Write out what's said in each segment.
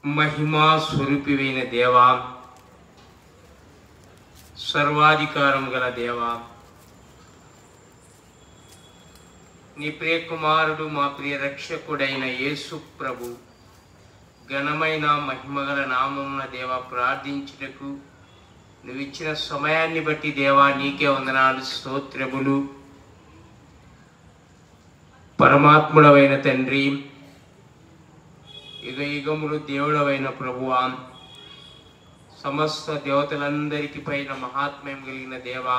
మహిమా స్వరూపివైన దేవా సర్వాధికారం గల దేవా నీ ప్రియ కుమారుడు మా ప్రియ రక్షకుడైన యేసు ప్రభు ఘనమైన మహిమగల నామమున దేవ ప్రార్థించుటకు నువ్వు ఇచ్చిన సమయాన్ని బట్టి దేవా నీకే వందనాలు స్తోత్రములు పరమాత్ముడవైన తండ్రి యుగ యుగములు దేవుడవైన ప్రభువా సమస్త దేవతలందరికీ పైన మహాత్మ్యం కలిగిన దేవా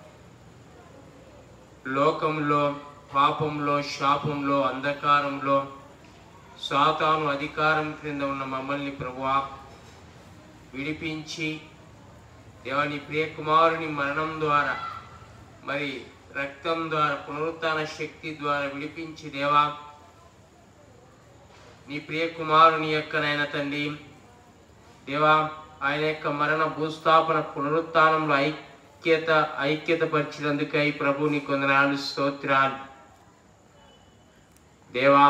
లోకంలో పాపంలో శాపంలో అంధకారంలో సాతాను అధికారం క్రింద ఉన్న మమ్మల్ని ప్రభువా విడిపించి దేవాని ప్రియకుమారుని మరణం ద్వారా మరి రక్తం ద్వారా పునరుత్థాన శక్తి ద్వారా విడిపించి దేవా నీ ప్రియ కుమారుని యొక్క నాయన తండ్రి దేవా ఆయన యొక్క మరణ భూస్థాపన పునరుత్థానంలో ఐక్యత ఐక్యత పరిచినందుకై ప్రభు నీ కొందనాలు స్తోత్రాలు దేవా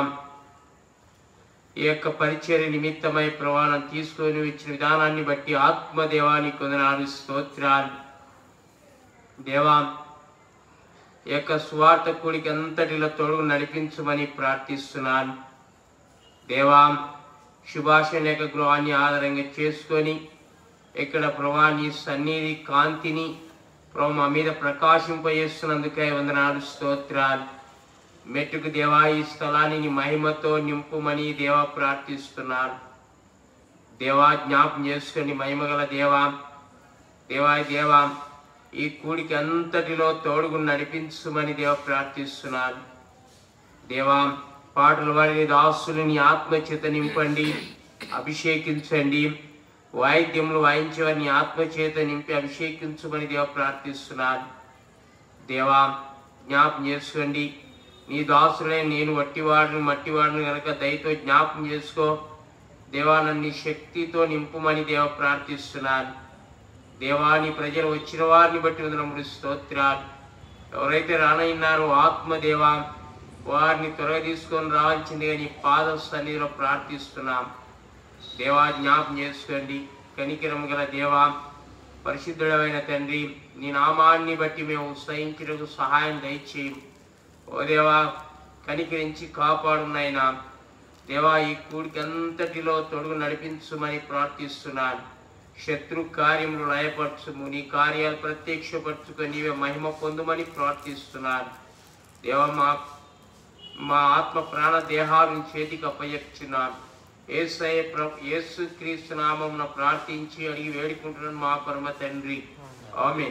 ఈ యొక్క పరిచర్య నిమిత్తమై ప్రమాణం తీసుకొని ఇచ్చిన విధానాన్ని బట్టి ఆత్మదేవాని కొందనాలు స్తోత్రాలు దేవా ఈ యొక్క స్వార్థ కూడికి అంతటిలో తొడుగు నడిపించమని ప్రార్థిస్తున్నాను దేవా శుభాషణ యొక్క గృహాన్ని ఆధారంగా చేసుకొని ఇక్కడ ప్రభా నీ సన్నిధి కాంతిని ప్రభు మా మీద ప్రకాశింపజేస్తున్నందుకై వందనాలు స్తోత్రాలు మెట్టుకు దేవా ఈ స్థలాన్ని నీ మహిమతో నింపుమని దేవా ప్రార్థిస్తున్నాను దేవా జ్ఞాపం చేసుకొని మహిమగల దేవా దేవా దేవా ఈ కూడికి అంతటిలో తోడుగు నడిపించమని దేవ ప్రార్థిస్తున్నాను దేవా పాటలు వారిని దాసులని ఆత్మచేత నింపండి అభిషేకించండి వాయిద్యములు వాయించేవారిని ఆత్మచేత నింపి అభిషేకించమని దేవ ప్రార్థిస్తున్నాను దేవా జ్ఞాపం చేసుకోండి నీ దాసులే నేను వట్టివాడిని మట్టివాడిని కనుక దయతో జ్ఞాపం చేసుకో దేవా నన్ను శక్తితో నింపుమని దేవ ప్రార్థిస్తున్నాను దేవా నీ ప్రజలు వచ్చిన వారిని బట్టి వందనములు స్తోత్రాలు ఎవరైతే రానయ్యారో ఆత్మదేవా వారిని త్వరగా తీసుకొని రావాల్సిందిగా నీ పాద సన్నిధిలో ప్రార్థిస్తున్నాం దేవా జ్ఞాపం చేసుకోండి కనికరం గల దేవా పరిశుద్ధుడమైన తండ్రి నీ నామాన్ని బట్టి మేము ఉత్సహించడానికి సహాయం దయచేయం ఓ దేవా కనికరించి కాపాడునైనా దేవా ఈ కూడికి అంతటిలో తొడుగు నడిపించుమని ప్రార్థిస్తున్నాను శత్రు కార్యములు లయపరచుము నీ కార్యాలు ప్రత్యక్షపరచుకొని నీవే మహిమ పొందుమని ప్రార్థిస్తున్నాను దేవా మా మా ఆత్మ ప్రాణ దేహాలను చేతికి అప్పచెప్చున్నాను ఏసయ ప్ర యేసు క్రీస్తు నామమున ప్రార్థించి అడిగి వేడుకుంటున్నాను మా పరమ తండ్రి ఆమె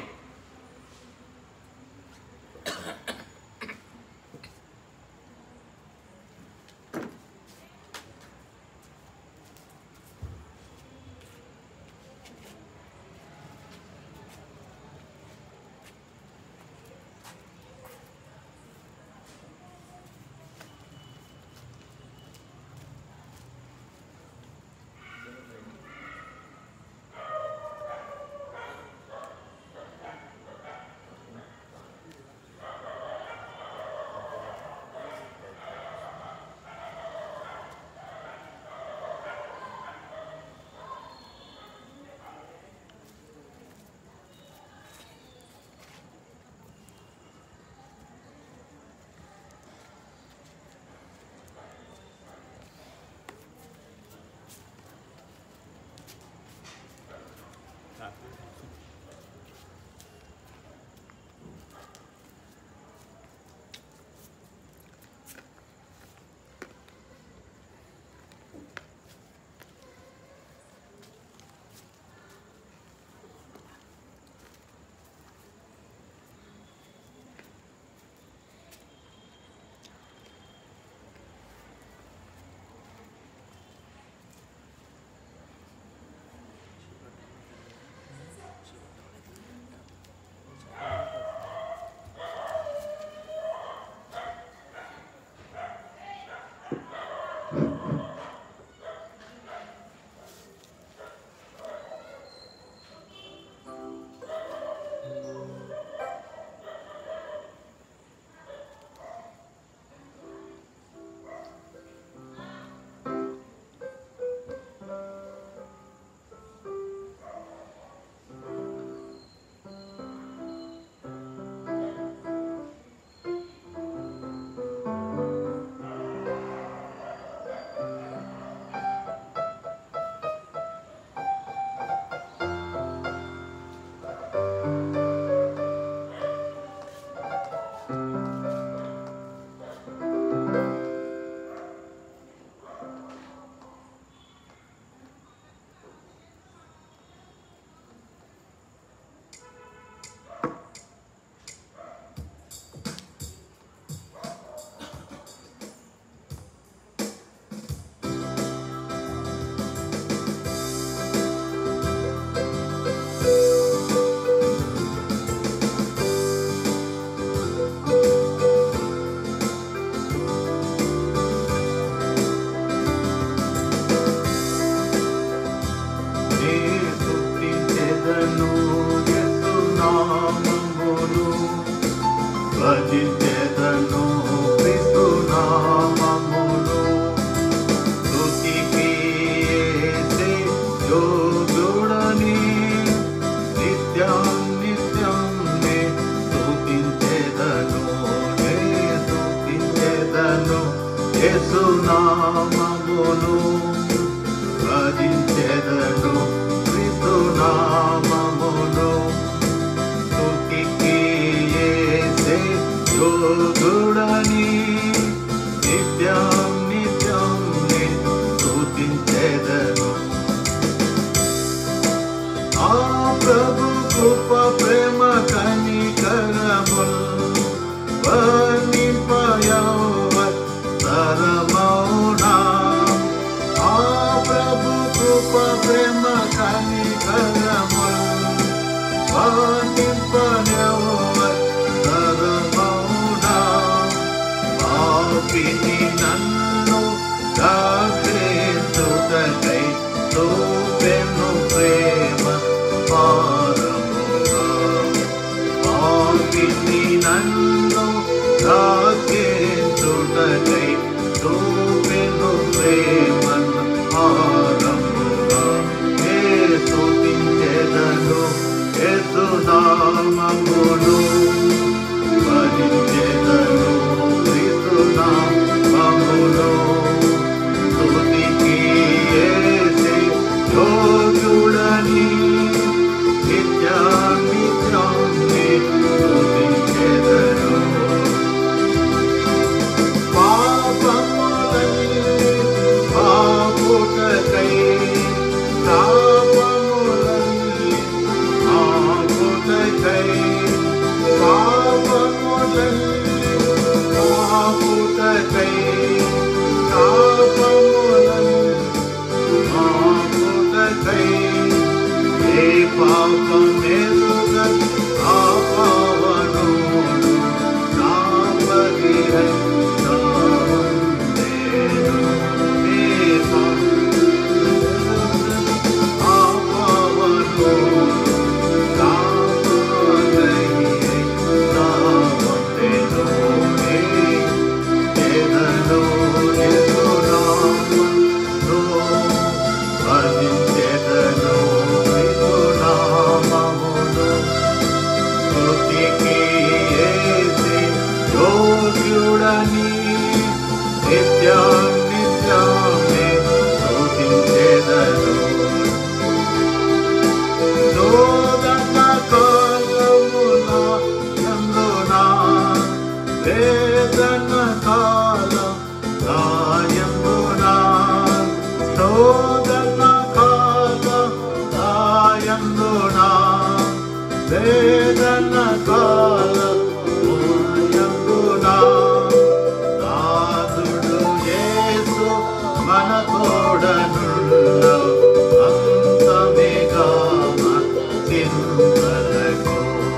నామమును భజించెదను క్రీస్తు నామమును స్తుతికి యేసే యోగుడని నిత్యం నిత్యం నే స్తుతించెదను ఆ ప్రభు కృప ప్రేమ కనికరముల్ వర్ణింపయవత్ తరమౌనా ఆ ప్రభు కృప ప్రేమ కనికరముల్ వర్ణింపయవత్ తరమౌనా పాపిని నన్ను దాక్షేతుడకై చూపెను ప్రేమ పారముగా పాపిని నన్ను దాక్షేతుడకై చూపెను ప్రేమ పారముగా ఏ స్తుతించెదను యేసు నామమును భజించెదను క్రీస్తు నామమును స్తుతికి యేసే యోగ్యుడని నిత్యం నిత్యం నే స్తుతించెదను పాపములన్నీ పాపుటకై శాపములన్నీ ఆపుటకై పాపములన్నీ ఆపుటకై శాపములన్నీ ఆపుటకై ఏ పాపమెరుగ ఆ పావనుడు నా పరిహరించును. ఏ పాపమెరుగ ఆ పావనుడు నా పరిహరించును. ఎదను ఎదునామను భజించెదను వినునామమును స్తుతికి యేసే యోగ్యుడని నిత్యం నిత్యమే స్తుతించెదను శోధన కాలమున యందునా వేదన కాలం దాయందునా శోధన కాలం దాయందునా వేదన కాలం దాయందునా నాదుడు యేసు మన తోడనున్న అంతమేగా చింతలకు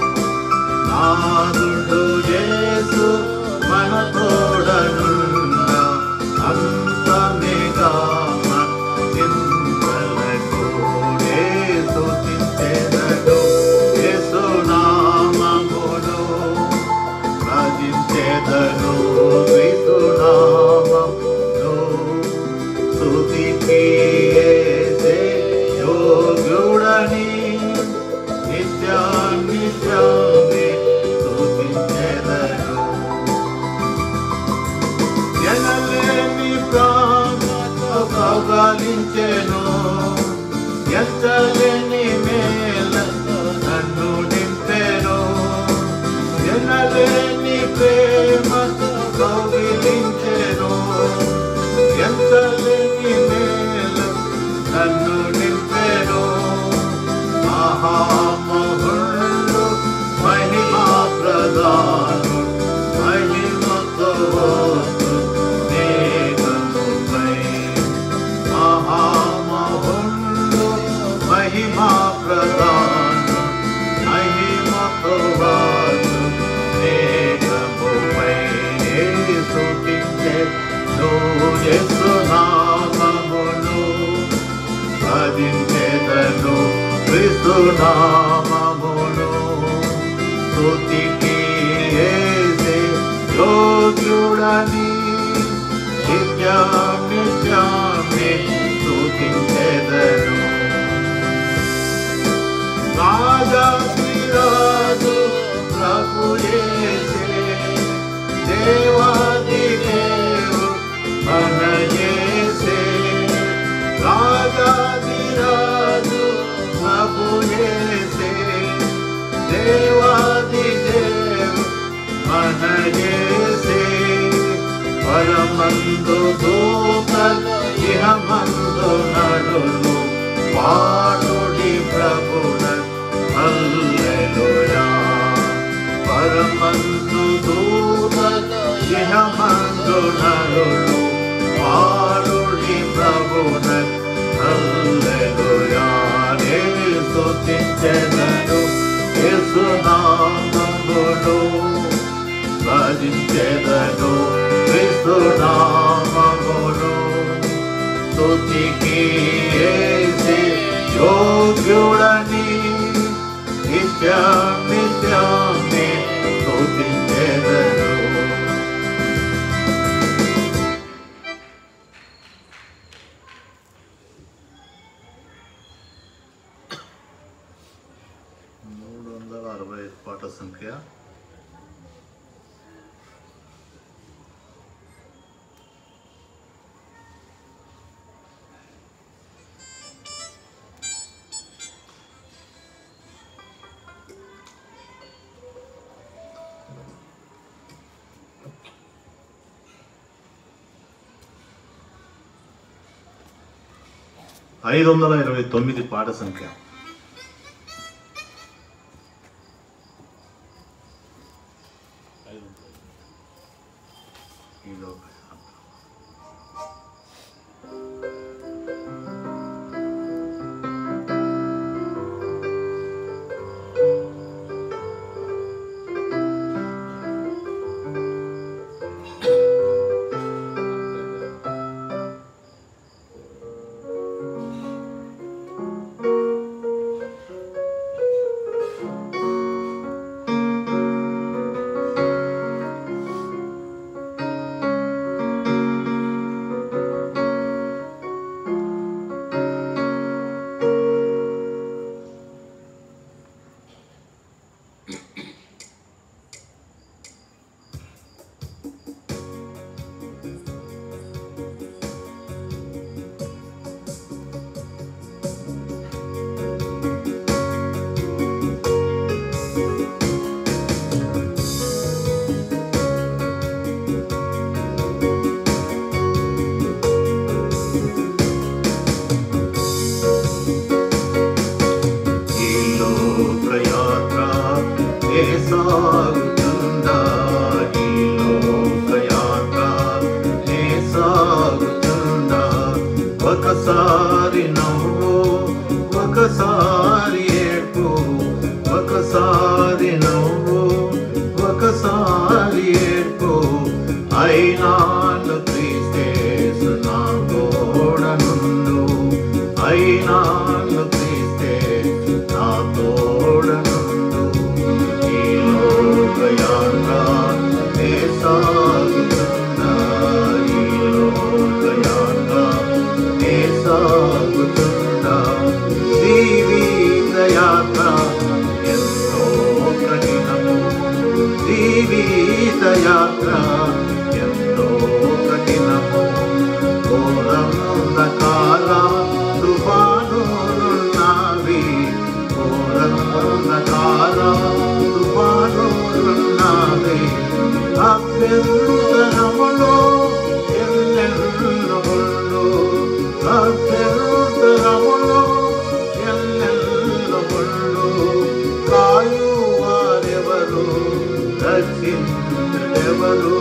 నాదుడు యేసు మన తోడనున్న అంతమేగా చింతలకు యేసు చింతెదడు యేసు నామమును భజించెదను క్రీస్తు నామమును స్తుతికి యేసే యోగ్యుడని నిత్యం నిత్యమే స్తుతించెదను ఎనలేని ప్రాణతో కౌగలించెను ఎంతలేని మేలతో నన్ను నింపెను ఎనలేని ప్రేమతో కౌగిలించెను ఎంతలేని మేల నన్ను నింపెను మహామహుళ్ళు మహిమా ప్రధాను మహిమతో నేగముపై మహామహుళ్ళు మహిమా ప్రధాను మహిమతో నేగముపై స్తుతించే యేసు నామమును భజించెదను క్రీస్తు నామమును స్తుతికి యేసే యోగ్యుడని నిత్యం నిత్యమే స్తుతించెదను రాజాధిరాజు ప్రభు యేసే దేవాది దేవు మన యేసే పరమందు దూతలు ఇహమందు నడులు పాడుడి ప్రభున హల్లెలూయా పరమందు దూతలు ఇహమందు నడులు పాడుడి ప్రభున హల్లెలూయా నేను స్తుతించెదను యేసునామమును భజించెదను క్రీస్తునామమును స్తుతికి యేసే యోగ్యుడని నిత్యం నిత్యమే స్తుతించెదను మూడు వందల అరవై ఐదు పాట సంఖ్య ఐదు వందల ఇరవై తొమ్మిది పాట సంఖ్య ఈలోగా ఈ లోకయాత్ర ఏ సాగుతుందా ఈ లోకయాత్ర ఏ సాగుతుందా ఒకసారి నవ్వు ఒకసారి ఏడ్పు ఒకసారి నవ్వు ఒకసారి ఏడ్పు అయినాను క్రీస్తేసు నా తోడనుండు అయినాను క్రీస్తే నా తోడనుండు ఈ లోకయాత్ర ఏ సాగుతుందా ఈ లోకయాత్ర ఏ సాగుతుందా జీవిత యాత్ర ఎంతో కఠినము జీవిత యాత్ర ఎంతో కఠినము ఘోరముందకాల తుఫానులున్నవి ఘోరముందకాల తుఫానులున్నవి అభ్యంతరములో ఎల్లెల్లు అభ్యంతరములో ఎల్లెల్లు కాయువారెవరు రక్షించరెవరు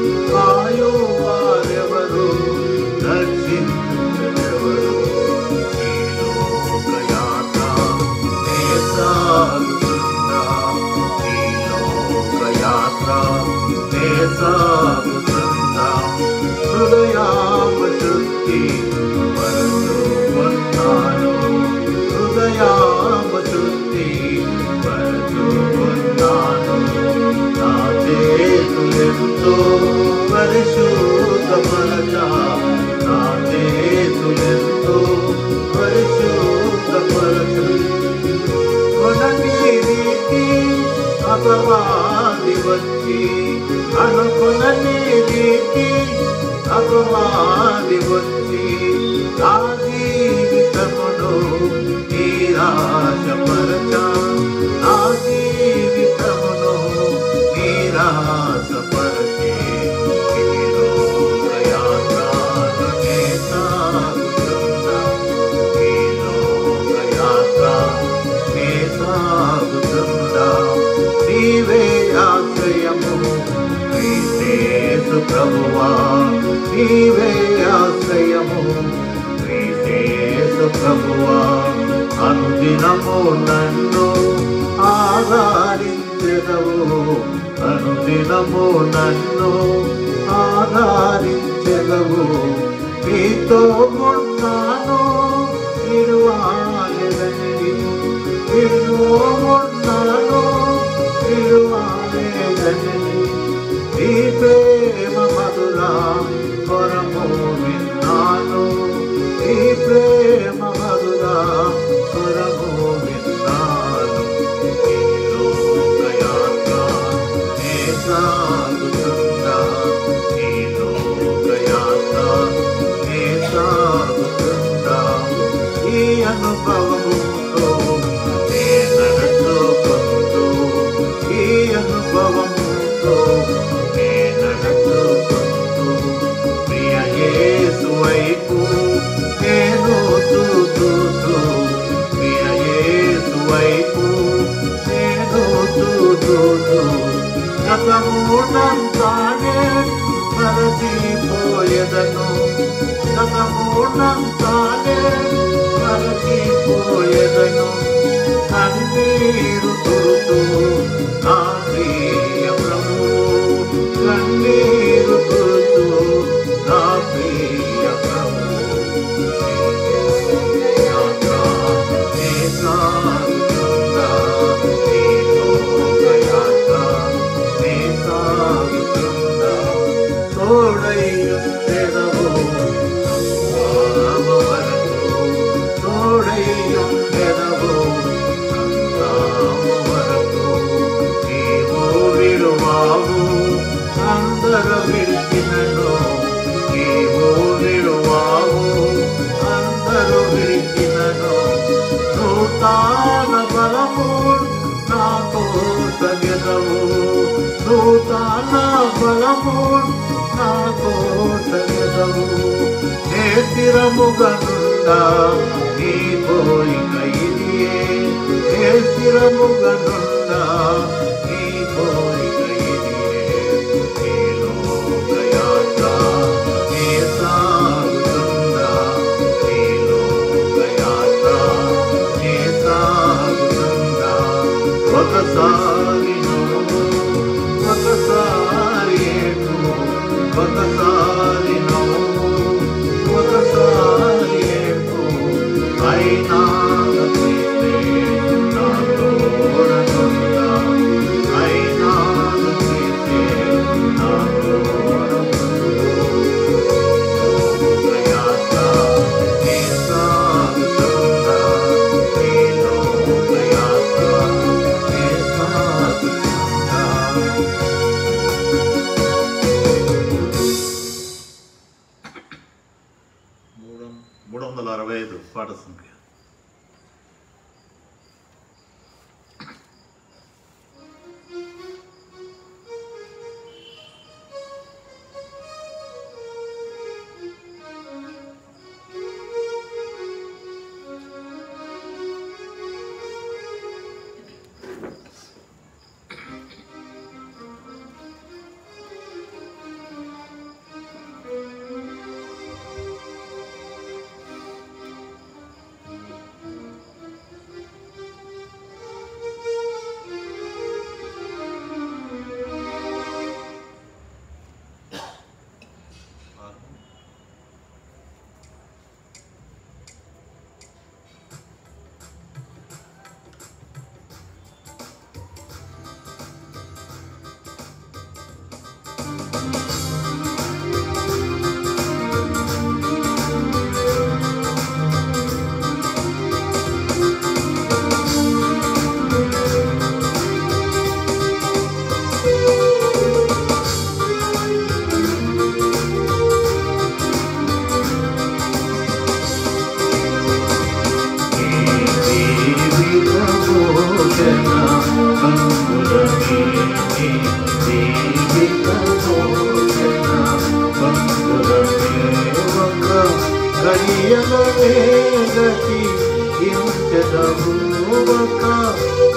కాయువారెవరు రక్షించరెవరు ఈ లోకయాత్ర ఏ సాగుతుందా ఈ లోకయాత్ర ఏ సాగుతుందా హృదయామ శుద్ధి పరచుకున్నాను హృదయామ శుద్ధి పరచుకున్నాను నా చేతులెంతో పరిశుద్ధపరచ నా చేతులెంతో పరిశుద్ధపరచ కొననీరికి అపవాది వచ్చి అనుకుననీరికి అపవాది వచ్చి నా జీవితమును నిరాశపరచ నా జీవితమును నిరాశపరచే ఈ లోకయాత్ర ప్రభువా నీవే ఆశ్రయము క్రీస్తు ప్రభువా అనుదినము నన్ను ఆధారించెదవు అనుదినము నన్ను ఆధారించెదవు నీతో ఉన్నాను నిరువాయదని నిన్ను ఉన్నాను నిరువాయదని నీ ప్రేమ మధురా స్వరము విన్నాను నీ ప్రేమ మధురా స్వరము విన్నాను ఈ లోకయాత్ర నే సాగుతున్నా ఈ లోకయాత్ర నే సాగుతున్నా ఈ అనుభవముతో నే నడుచుకుంటూ ఈ అనుభవముతో నే నడుచుకుంటూ ప్రియ యేసు వైపు నేను చూస్తూ ప్రియ యేసు వైపు నేను చూస్తూ గతమూడంతానే మరచిపోయేదను గతమూడంతానే మరచిపోయేదను కన్నీరు తుడుతూ నా ప్రియ ప్రభు కన్నీరు తుడుతూ నా ప్రియ ప్రభు యాత్ర నే సాగుతున్నా ఈ లోకయాత్ర నే సాగుతున్నా తోడయ్యుండెదవు సంతానము వరకు తోడయ్యుండెదవు సంతానము వరకు నీవు విడువావు అందరు విడిచినను నీవు విడువావు అందరు విడిచినను నూతన బలము నాకు సగదవు నూతన బలము నాకు సగదవు నే స్థిరముగనుండా నీ కోరిక ఇదియే నే స్థిరముగనుండా నీ కోరిక ఇదియే ఈ లోకయాత్ర నే సాగుతుందా ఈ లోకయాత్ర నే సాగుతుందా ఒకసారి నువ్వు ఒకసారి ఏడు ఒకసారి నవ్వు ఒకసారి ఏడు అయినా నచ్చితే నా తోడనుందా అయినా నచ్చితే నా తోడనుందా లోకయాత్ర నే సాగుతుందా ఈ లోకయాత్ర నే సాగుతుందా మూడు మూడు వందల అరవై ఐదు పాట సంఖ్య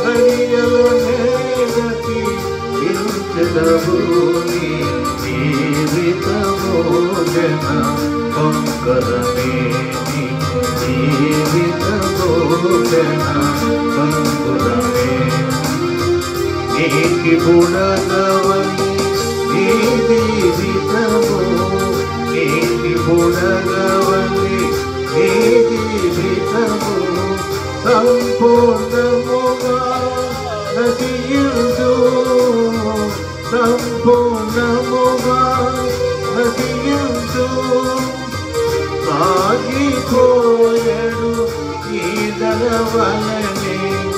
హరియలోనే గతి ఇరుచెదవు నీ జీవితము జన పొంగరమే నీ జీవితము జన పొంగురమే నీకి బుడగవని నీ జీవితము నీకి బుడగవని నీ జీవితము సంపూర్ణముగా నశించు సంపూర్ణముగా నశించు సాగిపోయడు ఈ నలవలనే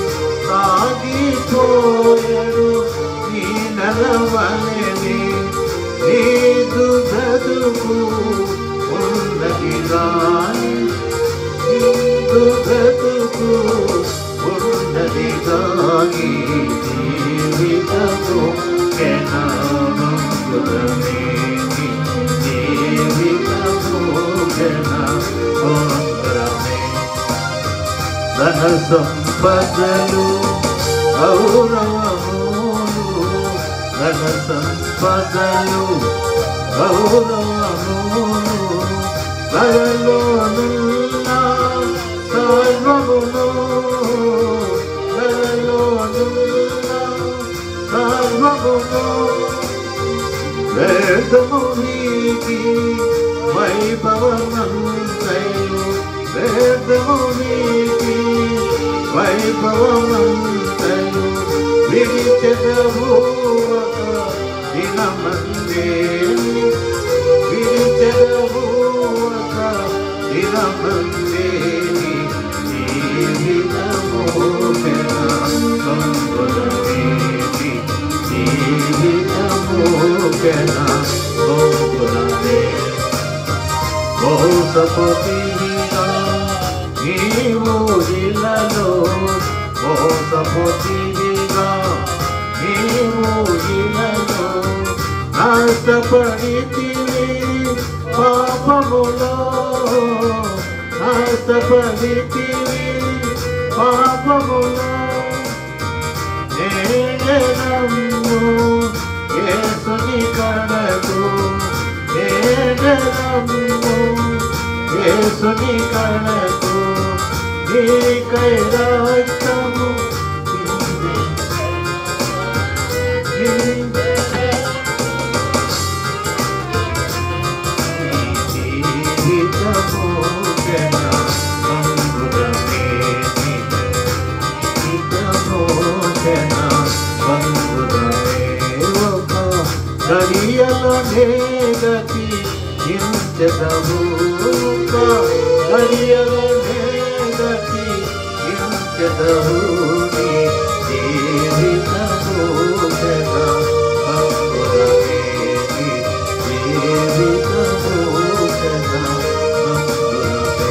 సాగిపోయడు ఈ నలవలనే నీదు బ్రతుకు ఉన్నది గాని నీదు బ్రతుకు ఉన్నది గాని జీవితము కెనామంగురమే జీవితము కెనామంగురమే ధన సంపదలు గౌరవములు ధన సంపదలు గౌరవములు ధరలోనున్న సర్వములు ధరలోనున్న సర్వములు వేదము నీకి వైభవమంతయు వేదము నీకి వైభవమంతయు విడిచెదవు ఒక దినమందే విడిచెదవు ఒక దినమందే జీవితము సంబరమేది జీవితము సంబరమే మోసపోతిగా నీవు ఇలలో మోసపోతిగా నీవు ఇలలో నాశపడితివి పాపములో నాశపడితివి పాపములో నేనమ్ము యేసుని కడకు నేనమ్ము యేసుని కడకు నీకై రక్తము చిందే. నీ జీవితము జన సంబురమే గడియలోనే గతి ఇంచదవు గడియలోనే గతి ఇంచదవు నీ జీవితము జన సంబురమే నీ జీవితము జన సంబురమే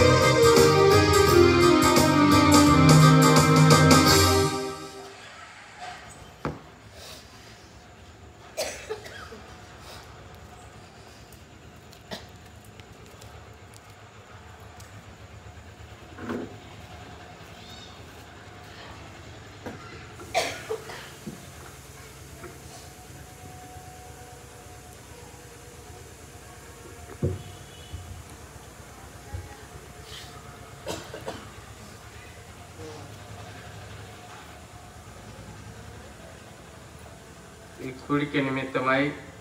ఈ కూడిక నిమిత్తమై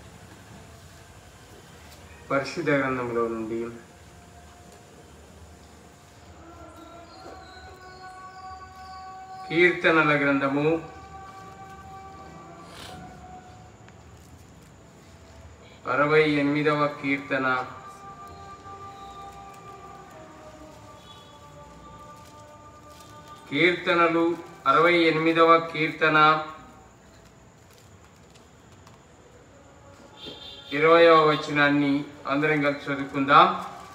పరిశుద్ధ గ్రంథంలో నుండి కీర్తనల గ్రంథము అరవై ఎనిమిదవ కీర్తన కీర్తనలు అరవై ఎనిమిదవ కీర్తన ఇరవయవ వచనాన్ని అందరం కలిసి చదువుకుందాం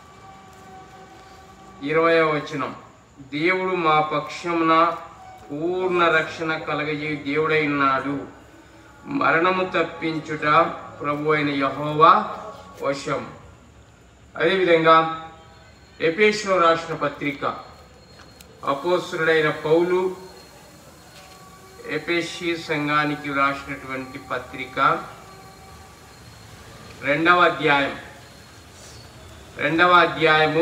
ఇరవయవ వచనం దేవుడు మా పక్షమున పూర్ణ రక్షణ కలగజే దేవుడై ఉన్నాడు మరణము తప్పించుట ప్రభు అయిన యహోవా వశం అదేవిధంగా ఎపేశ్వర రాసిన పత్రిక అపోస్తుడైన పౌలు ఎపిషి సంఘానికి రాసినటువంటి పత్రిక రెండవ అధ్యాయం రెండవ అధ్యాయము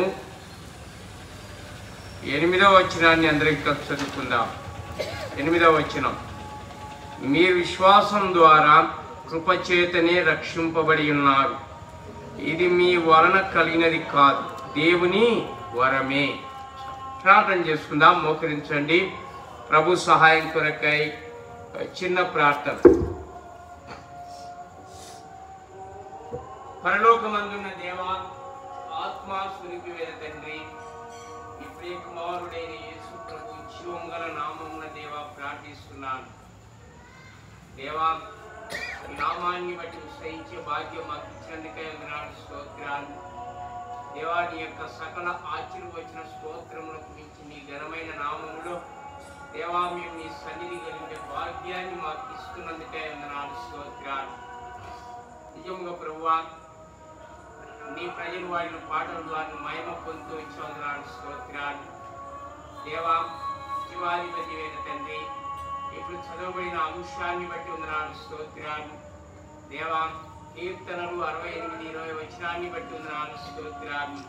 ఎనిమిదవ వచనాన్ని అందరికి కలిసి చదువుకుందాం ఎనిమిదవ వచనం మీరు విశ్వాసం ద్వారా కృపచేతనే రక్షింపబడి ఉన్నారు ఇది మీ వలన కలిగినది కాదు దేవుని వరమే ప్రార్థన చేసుకుందాం మోకరించండి ప్రభు సహాయం కొరకై చిన్న ప్రార్థన పరలోకమందున్న దేవా ఆత్మ సునిపివేద తండ్రి ఈ ప్రియ కుమారుడైన యేసు ప్రభు జీవంగల నామమున దేవా ప్రార్థిస్తున్నాను దేవా ఈ నామాన్ని బట్టి ఉత్సహించే భాగ్యం మాకు ఇచ్చినందుకే వందనాలు స్తోత్రాలు దేవా నీ యొక్క సకల ఆశీర్వచన స్తోత్రములకు మించి నీ ఘనమైన నామములో దేవా మేము నీ సన్నిధి కలిగే భాగ్యాన్ని మాకు ఇస్తున్నందుకే వందనాలు స్తోత్రాలు నిజంగా ప్రభువా నీ ప్రజలు వాడిన పాటల ద్వారా మహిమ పొందుతూ వచ్చి వందనాలు స్తోత్రాలు దేవా శివాధిపతివైన తండ్రి ఇప్పుడు చదవబడిన అంశాన్ని బట్టి వందనాలు స్తోత్రాలు దేవా కీర్తనలు అరవై ఎనిమిది ఇరవై వచనాన్ని బట్టి వందనాలు స్తోత్రాలు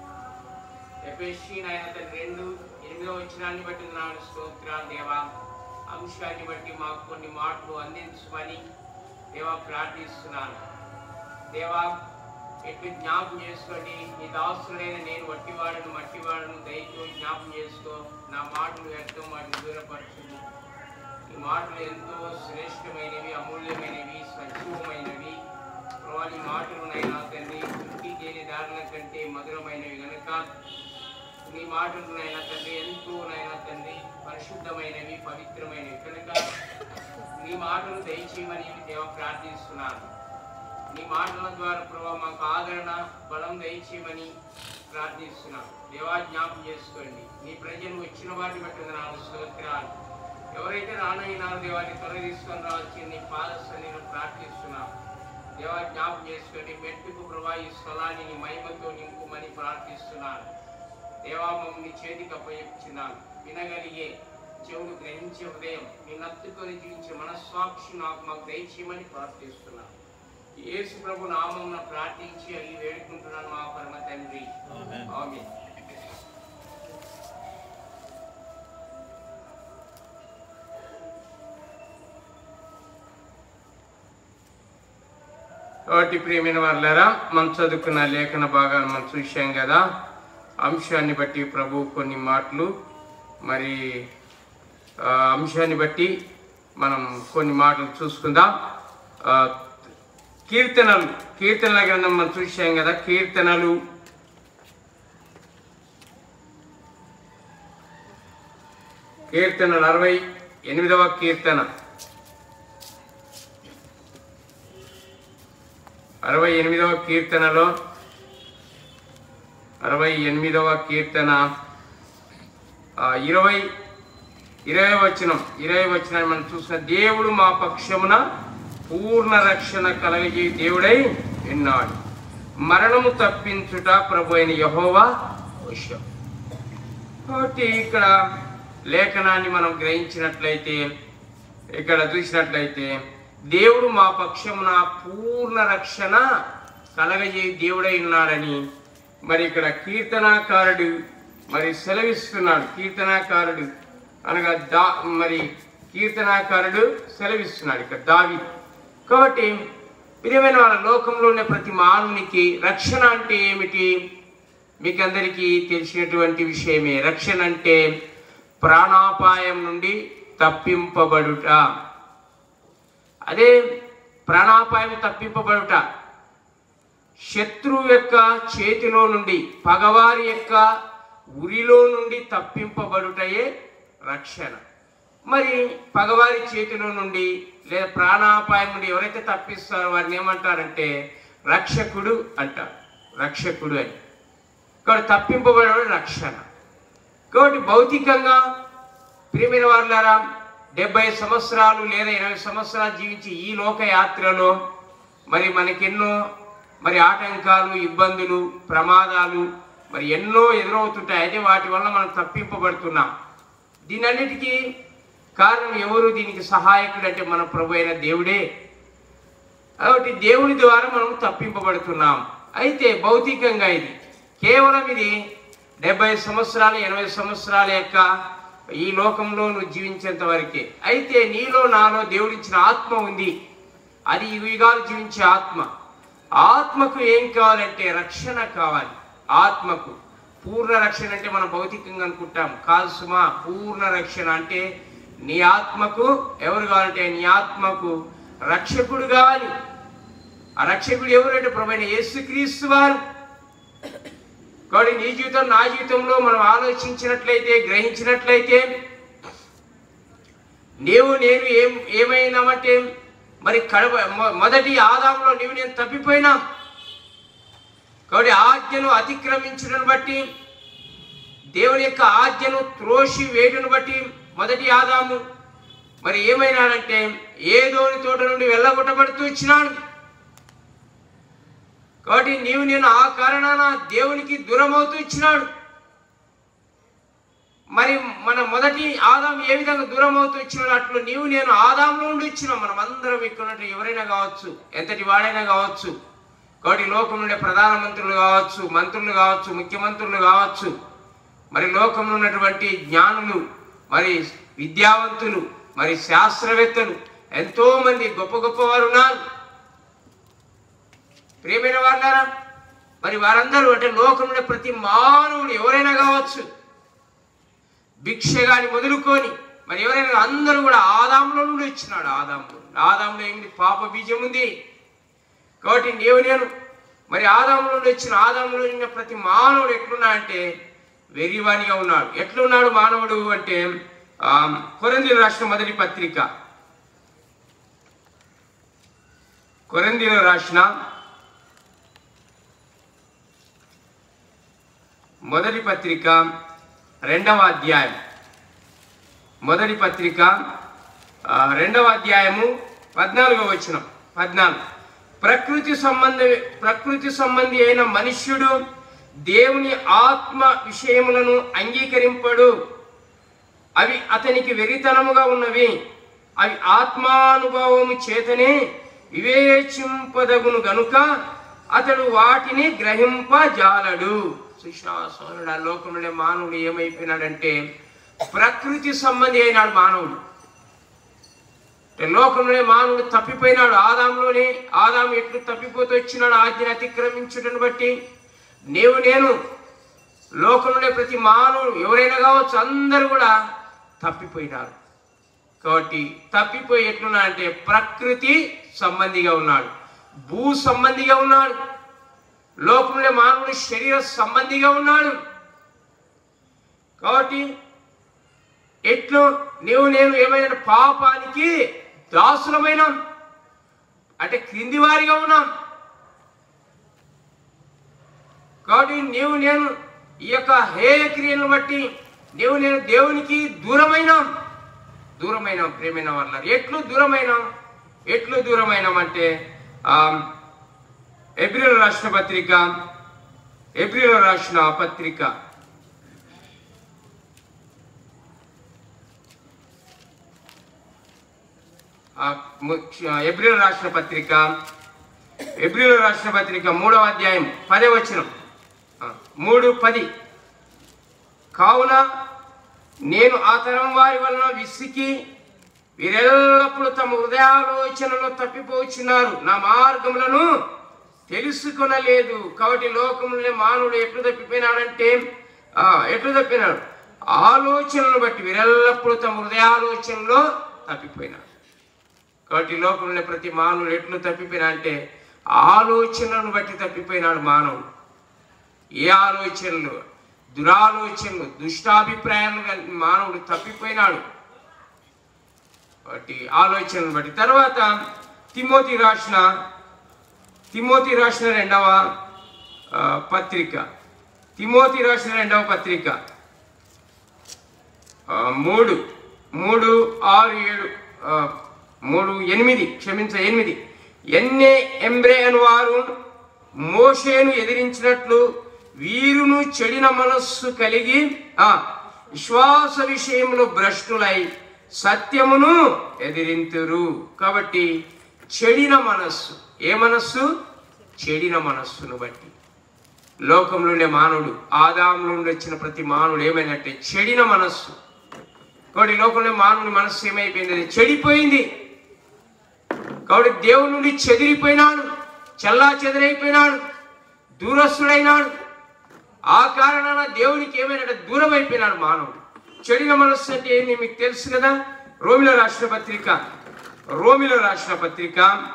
ఎఫ్ఎస్సి నాయన తండ్రి రెండు ఎనిమిదో వచనాన్ని బట్టి వందనాలు స్తోత్రాలు దేవా అంశాన్ని బట్టి మాకు కొన్ని మాటలు అందించమని దేవా ప్రార్థిస్తున్నాను దేవా ఎట్లు జ్ఞాపం చేసుకోండి నీ దాసులైన నేను వట్టివాడను మట్టివాడను దయతో జ్ఞాపం చేసుకో నా మాటలు వ్యర్థం వాటిని దూరపరచును ఈ మాటలు ఎంతో శ్రేష్టమైనవి అమూల్యమైనవి సజీవమైనవి ప్రభా ఈ మాటలు నైనా తండ్రి చుట్టి తేలి దారుల కంటే మధురమైనవి గనుక నీ మాటలు నైనా తండ్రి ఎంతో నైనా తండ్రి పరిశుద్ధమైనవి పవిత్రమైనవి కనుక నీ మాటలు దయచేయమని దేవ ప్రార్థిస్తున్నాను నీ మాటల ద్వారా ప్రభావ మాకు ఆదరణ బలం దయచేయమని ప్రార్థిస్తున్నాం దేవా జ్ఞాపం చేసుకోండి నీ ప్రజలు వచ్చిన వాటిని బట్టి నాకు స్తోత్రాలు ఎవరైతే రానైనారో దేవాన్ని త్వర తీసుకొని రావచ్చు నీ పాదస్థ నేను ప్రార్థిస్తున్నాం దేవా జ్ఞాపం చేసుకోండి మెట్టుకు ప్రభా ఈ స్థలాన్ని నీ మహిమతో నింపుమని ప్రార్థిస్తున్నాను దేవా మమ్మల్ని చేతికి అప్పచెప్తున్నాను వినగలిగే చెవులు గ్రహించే ఉదయం నీ నత్తుకొని జీవించే మనస్సాక్షి నాకు మాకు దయచేయమని ప్రార్థిస్తున్నాను యేసు ప్రభు నామమున ప్రార్థించి అవి వేడుకుంటున్నాను మా పరమ తండ్రి ఆమేన్ కాబట్టి ప్రియమైన వాళ్ళారా మనం చదువుకున్న లేఖన భాగాన్ని మనం చూశాం కదా అంశాన్ని బట్టి ప్రభు కొన్ని మాటలు మరి ఆ, అంశాన్ని బట్టి మనం కొన్ని మాటలు చూసుకుందాం ఆ, కీర్తనలు కీర్తనల గ్రంథం మనం చూశాం కదా కీర్తనలు కీర్తనలు అరవై ఎనిమిదవ కీర్తన అరవై ఎనిమిదవ కీర్తనలో అరవై ఎనిమిదవ కీర్తన ఆ, ఇరవై ఇరవై వచనం ఇరవై వచనాన్ని మనం చూసిన దేవుడు మా పక్షమున పూర్ణ రక్షణ కలగజే దేవుడై విన్నాడు మరణము తప్పించుట ప్రభు అయిన యహోవా వశం కాబట్టి ఇక్కడ లేఖనాన్ని మనం గ్రహించినట్లయితే ఇక్కడ చూసినట్లయితే దేవుడు మా పక్షమున పూర్ణ రక్షణ కలగజే దేవుడై ఉన్నాడని మరి ఇక్కడ కీర్తనాకారుడు మరి సెలవిస్తున్నాడు కీర్తనాకారుడు అనగా దా మరి కీర్తనాకారుడు సెలవిస్తున్నాడు ఇక్కడ దావి కాబట్టి ప్రియమైన వాళ్ళ లోకంలో ఉన్న ప్రతి మానవునికి రక్షణ అంటే ఏమిటి మీకు అందరికీ తెలిసినటువంటి విషయమే రక్షణ అంటే ప్రాణాపాయం నుండి తప్పింపబడుట అదే ప్రాణాపాయం తప్పింపబడుట శత్రువు యొక్క చేతిలో నుండి పగవారి యొక్క ఉరిలో నుండి తప్పింపబడుటయే రక్షణ మరి పగవారి చేతిలో నుండి లేదా ప్రాణాపాయం నుండి ఎవరైతే తప్పిస్తారో వారిని ఏమంటారంటే రక్షకుడు అంటారు రక్షకుడు అని కాబట్టి తప్పింపబడే రక్షణ కాబట్టి భౌతికంగా ప్రియమైన వాళ్ళారా డెబ్బై సంవత్సరాలు లేదా ఇరవై సంవత్సరాలు జీవించి ఈ లోక యాత్రలో మరి మనకెన్నో మరి ఆటంకాలు ఇబ్బందులు ప్రమాదాలు మరి ఎన్నో ఎదురవుతుంటాయి అయితే వాటి వల్ల మనం తప్పింపబడుతున్నాం దీనన్నిటికీ కారణం ఎవరు దీనికి సహాయకుడు అంటే మన ప్రభు అయిన దేవుడే కాబట్టి దేవుని ద్వారా మనం తప్పింపబడుతున్నాం అయితే భౌతికంగా ఇది కేవలం ఇది డెబ్బై సంవత్సరాలు ఎనభై సంవత్సరాల యొక్క ఈ లోకంలో నువ్వు జీవించేంత వరకే అయితే నీలో నాలో దేవుడిచ్చిన ఆత్మ ఉంది అది ఈ యుగాలు జీవించే ఆత్మ ఆత్మకు ఏం కావాలంటే రక్షణ కావాలి ఆత్మకు పూర్ణ రక్షణ అంటే మనం భౌతికంగా అనుకుంటాం కాదు సుమా పూర్ణ రక్షణ అంటే నీ ఆత్మకు ఎవరు కావాలంటే నీ ఆత్మకు రక్షకుడు కావాలి ఆ రక్షకుడు ఎవరంటే ప్రభైన యేసుక్రీస్తు వారు కాబట్టి నీ జీవితం నా జీవితంలో మనం ఆలోచించినట్లయితే గ్రహించినట్లయితే నీవు నేను ఏం ఏమైనామంటే మరి కడప మొ- మొదటి ఆదాంలో నీవు నేను తప్పిపోయినా కాబట్టి ఆజ్ఞను అతిక్రమించడం బట్టి దేవుని యొక్క ఆజ్ఞను త్రోసి వేటును బట్టి మొదటి ఆదాము మరి ఏమైనాడంటే ఏదోని తోట నుండి వెళ్ళగొట్టబడుతూ ఇచ్చినాడు కాబట్టి నీవు నేను ఆ కారణాన దేవునికి దూరమవుతూ ఇచ్చినాడు మరి మన మొదటి ఆదాం ఏ విధంగా దూరం అవుతూ ఇచ్చినాడు అట్లు నీవు నేను ఆదాంలో ఉండి ఇచ్చినాం మనం అందరం ఇక్కడ ఉన్నట్టు ఎవరైనా కావచ్చు ఎంతటి వాడైనా కావచ్చు కాబట్టి లోకంలో ఉండే ప్రధానమంత్రులు కావచ్చు మంత్రులు కావచ్చు ముఖ్యమంత్రులు కావచ్చు మరి లోకంలో ఉన్నటువంటి జ్ఞానులు మరి విద్యావంతులు మరి శాస్త్రవేత్తలు ఎంతో మంది గొప్ప గొప్ప వారు ఉన్నారు ప్రియమైన వాళ్ళారా మరి వారందరూ అంటే లోకంలో ప్రతి మానవుడు ఎవరైనా కావచ్చు భిక్షగాని మొదలుకొని మరి ఎవరైనా అందరూ కూడా ఆదాంలో నుండి వచ్చినాడు ఆదాంలో ఆదాంలో ఏమిటి పాప బీజం ఉంది కాబట్టి నీవు నేను మరి ఆదాంలో నుండి వచ్చిన ఆదాంలో ఉన్న ప్రతి మానవుడు ఎట్లున్నా అంటే వెర్రివానిగా ఉన్నాడు ఎట్లున్నాడు మానవుడు అంటే ఆ, కొరింథీయుల రాసిన మొదటి పత్రిక కొరందీలో రాసిన మొదటి పత్రిక రెండవ అధ్యాయం మొదటి పత్రిక ఆ, రెండవ అధ్యాయము పద్నాలుగో వచనం పద్నాలుగు ప్రకృతి సంబంధ ప్రకృతి సంబంధి అయిన మనుష్యుడు దేవుని ఆత్మ విషయములను అంగీకరింపడు అవి అతనికి వెరితనముగా ఉన్నవి అవి ఆత్మానుభవము చేతనే వివేచింపదగును గనుక అతడు వాటిని గ్రహింపజాలడు సుశాసనుడు ఆ లోకంలో మానవుడు ఏమైపోయినాడంటే ప్రకృతి సంబంధి అయినాడు మానవుడు అంటే లోకంలోనే మానవుడు తప్పిపోయినాడు ఆదాంలోనే ఆదాం ఎట్లు తప్పిపోతూ వచ్చినాడు ఆజ్ఞని అతిక్రమించుటను బట్టి నీవు నేను లోకంలోనే ప్రతి మానవుడు ఎవరైనా కావచ్చు అందరూ కూడా తప్పిపోయినారు కాబట్టి తప్పిపోయి ఎట్లున్నా అంటే ప్రకృతి సంబంధిగా ఉన్నాడు భూ సంబంధిగా ఉన్నాడు లోకంలో మానవుడు శరీర సంబంధిగా ఉన్నాడు కాబట్టి ఎట్లు నీవు నేను ఏమైనా పాపానికి దాసులమైన అంటే క్రింది వారిగా ఉన్నాం కాబట్టి నీవు నేను ఈ యొక్క హేయ క్రియలను బట్టి నీవు నేను దేవునికి దూరమైన దూరమైన ప్రేమైన వాళ్ళ ఎట్లు దూరమైన ఎట్లు దూరమైనాం అంటే ఆ, ఏప్రిల్ రాసిన పత్రిక ఏప్రిల్ రాసిన పత్రిక ఆ, ము- ఏప్రిల్ రాసిన పత్రిక ఏప్రిల్ రాసిన పత్రిక మూడవ అధ్యాయం పదే వచనం ఆ, మూడు పది కావున నేను ఆ తరం వారి వలన విసికి వీరెల్లప్పుడు తమ హృదయాలోచనలో తప్పిపోచున్నారు నా మార్గములను తెలుసుకొనలేదు కాబట్టి లోకంలో మానవుడు ఎట్లు తప్పిపోయినాడంటే ఆ, ఎట్లు తప్పినాడు ఆలోచనలను బట్టి వీరెల్లప్పుడు తమ హృదయాలోచనలో తప్పిపోయినాడు కాబట్టి ఈ లోకంలో ప్రతి మానవుడు ఎట్లు తప్పిపోయినా అంటే ఆలోచనలను బట్టి తప్పిపోయినాడు మానవుడు ఏ ఆలోచనలు దురాలోచనలు దుష్టాభిప్రాయాలను కలిగిన మానవుడు తప్పిపోయినాడు కాబట్టి ఆలోచనలు బట్టి తర్వాత తిమోతి రాసిన తిమోతి రాసిన రెండవ ఆ, పత్రిక తిమోతి రాసిన రెండవ పత్రిక ఆ, మూడు మూడు ఆరు ఏడు ఆ, మూడు ఎనిమిది క్షమించ ఎనిమిది ఎన్నే ఎంబ్రే అని వారు మోషేను ఎదిరించినట్లు వీరును చెడిన మనస్సు కలిగి ఆ విశ్వాస విషయంలో భ్రష్టులై సత్యమును ఎదిరింతురు కాబట్టి చెడిన మనస్సు ఏ మనస్సు చెడిన మనస్సును బట్టి లోకంలో ఉండే మానవుడు ఆదాములో నుండి వచ్చిన ప్రతి మానవుడు ఏమైనట్టే చెడిన మనస్సు కాబట్టి లోకంలో మానవుని మనస్సు ఏమైపోయింది అది చెడిపోయింది కాబట్టి దేవుడి నుండి చెదిరిపోయినాడు చల్లా చెదిరైపోయినాడు దూరస్తుడైనాడు ఆ కారణాన దేవునికి ఏమైనా దూరం అయిపోయినాడు మానవుడు చెడిన మనస్సు అంటే ఏంది మీకు తెలుసు కదా రోమిలో రాసిన పత్రిక రోమిలో రాసిన పత్రిక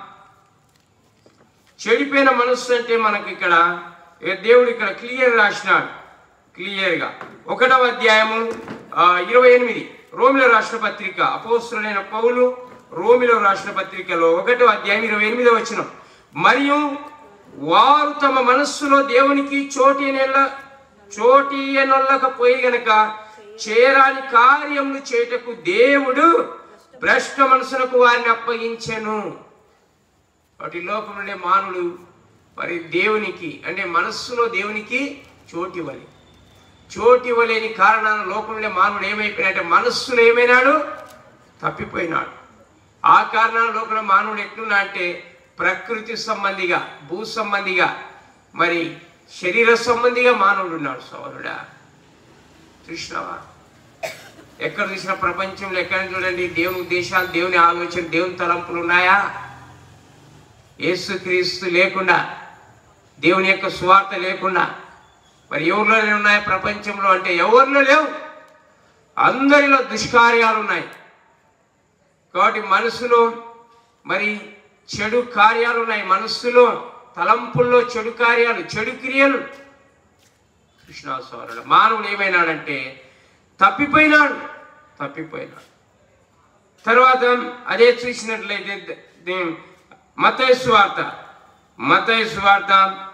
చెడిపోయిన మనస్సు అంటే మనకి ఇక్కడ ఏ దేవుడు ఇక్కడ క్లియర్ రాసినాడు క్లియర్గా ఒకటవ అధ్యాయము ఆ, ఇరవై ఎనిమిది రోమిలో రాసిన పత్రిక అపోస్తులైన పౌలు రోమిలో రాసిన పత్రికలో ఒకటో అధ్యాయం ఇరవై ఎనిమిదో వచ్చిన మరియు వారు తమ మనస్సులో దేవునికి చోటి నెల చోటి పోయి గనక చేరాని కార్యములు చేటకు దేవుడు భ్రష్ట మనసులకు వారిని అప్పగించెను వాటి లోకంలో మానవుడు మరి దేవునికి అంటే మనస్సులో దేవునికి చోటు ఇవ్వాలి చోటు ఇవ్వలేని కారణాల లోకంలో మానవుడు ఏమైపోయినాడంటే మనస్సులో ఏమైనాడు తప్పిపోయినాడు ఆ కారణాల లోకంలో మానవుడు ఎట్లున్నా అంటే ప్రకృతి సంబంధిగా భూ సంబంధిగా మరి శరీర సంబంధిగా మానవుడు ఉన్నాడు సోదరుడా చూసినావా ఎక్కడ చూసిన ప్రపంచంలో ఎక్కడ చూడండి దేవుని ఉద్దేశాలు దేవుని ఆలోచన దేవుని తలంపులు ఉన్నాయా యేసుక్రీస్తు లేకుండా దేవుని యొక్క సువార్త లేకుండా మరి ఎవరిలో ఉన్నాయి ప్రపంచంలో అంటే ఎవరిలో లేవు అందరిలో దుష్కార్యాలు ఉన్నాయి కాబట్టి మనసులో మరి చెడు కార్యాలు ఉన్నాయి మనస్సులో తలంపుల్లో చెడు కార్యాలు చెడు క్రియలు కృష్ణాస్వరుడు మానవుడు ఏమైనాడంటే తప్పిపోయినాడు తప్పిపోయినాడు తర్వాత అదే చూసినట్లయితే మతయ సువార్త మతయ సువార్త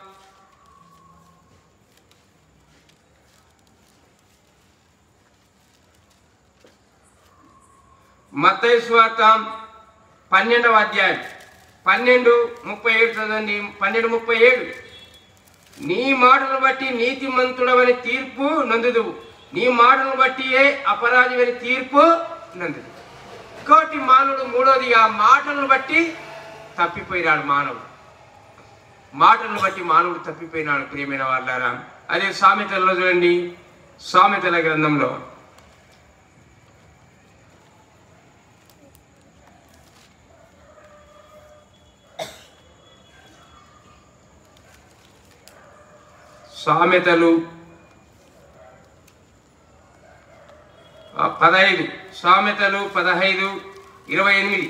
మతయ సువార్త పన్నెండవ అధ్యాయం పన్నెండు ముప్పై ఏడు చదవండి పన్నెండు ముప్పై ఏడు నీ మాటను బట్టి నీతిమంతుడవని తీర్పు నందుదువు నీ మాటను బట్టియే అపరాధివని తీర్పు నందుదు కాబట్టి మానవుడు మూడోది ఆ మాటలను బట్టి తప్పిపోయినాడు మానవుడు మాటలను బట్టి మానవుడు తప్పిపోయినాడు ప్రియమైన వాళ్ళారా అదే సామెతల్లో చూడండి సామెతల గ్రంథంలో సామెతలు ఆ, పదహైదు సామెతలు పదహైదు ఇరవై ఎనిమిది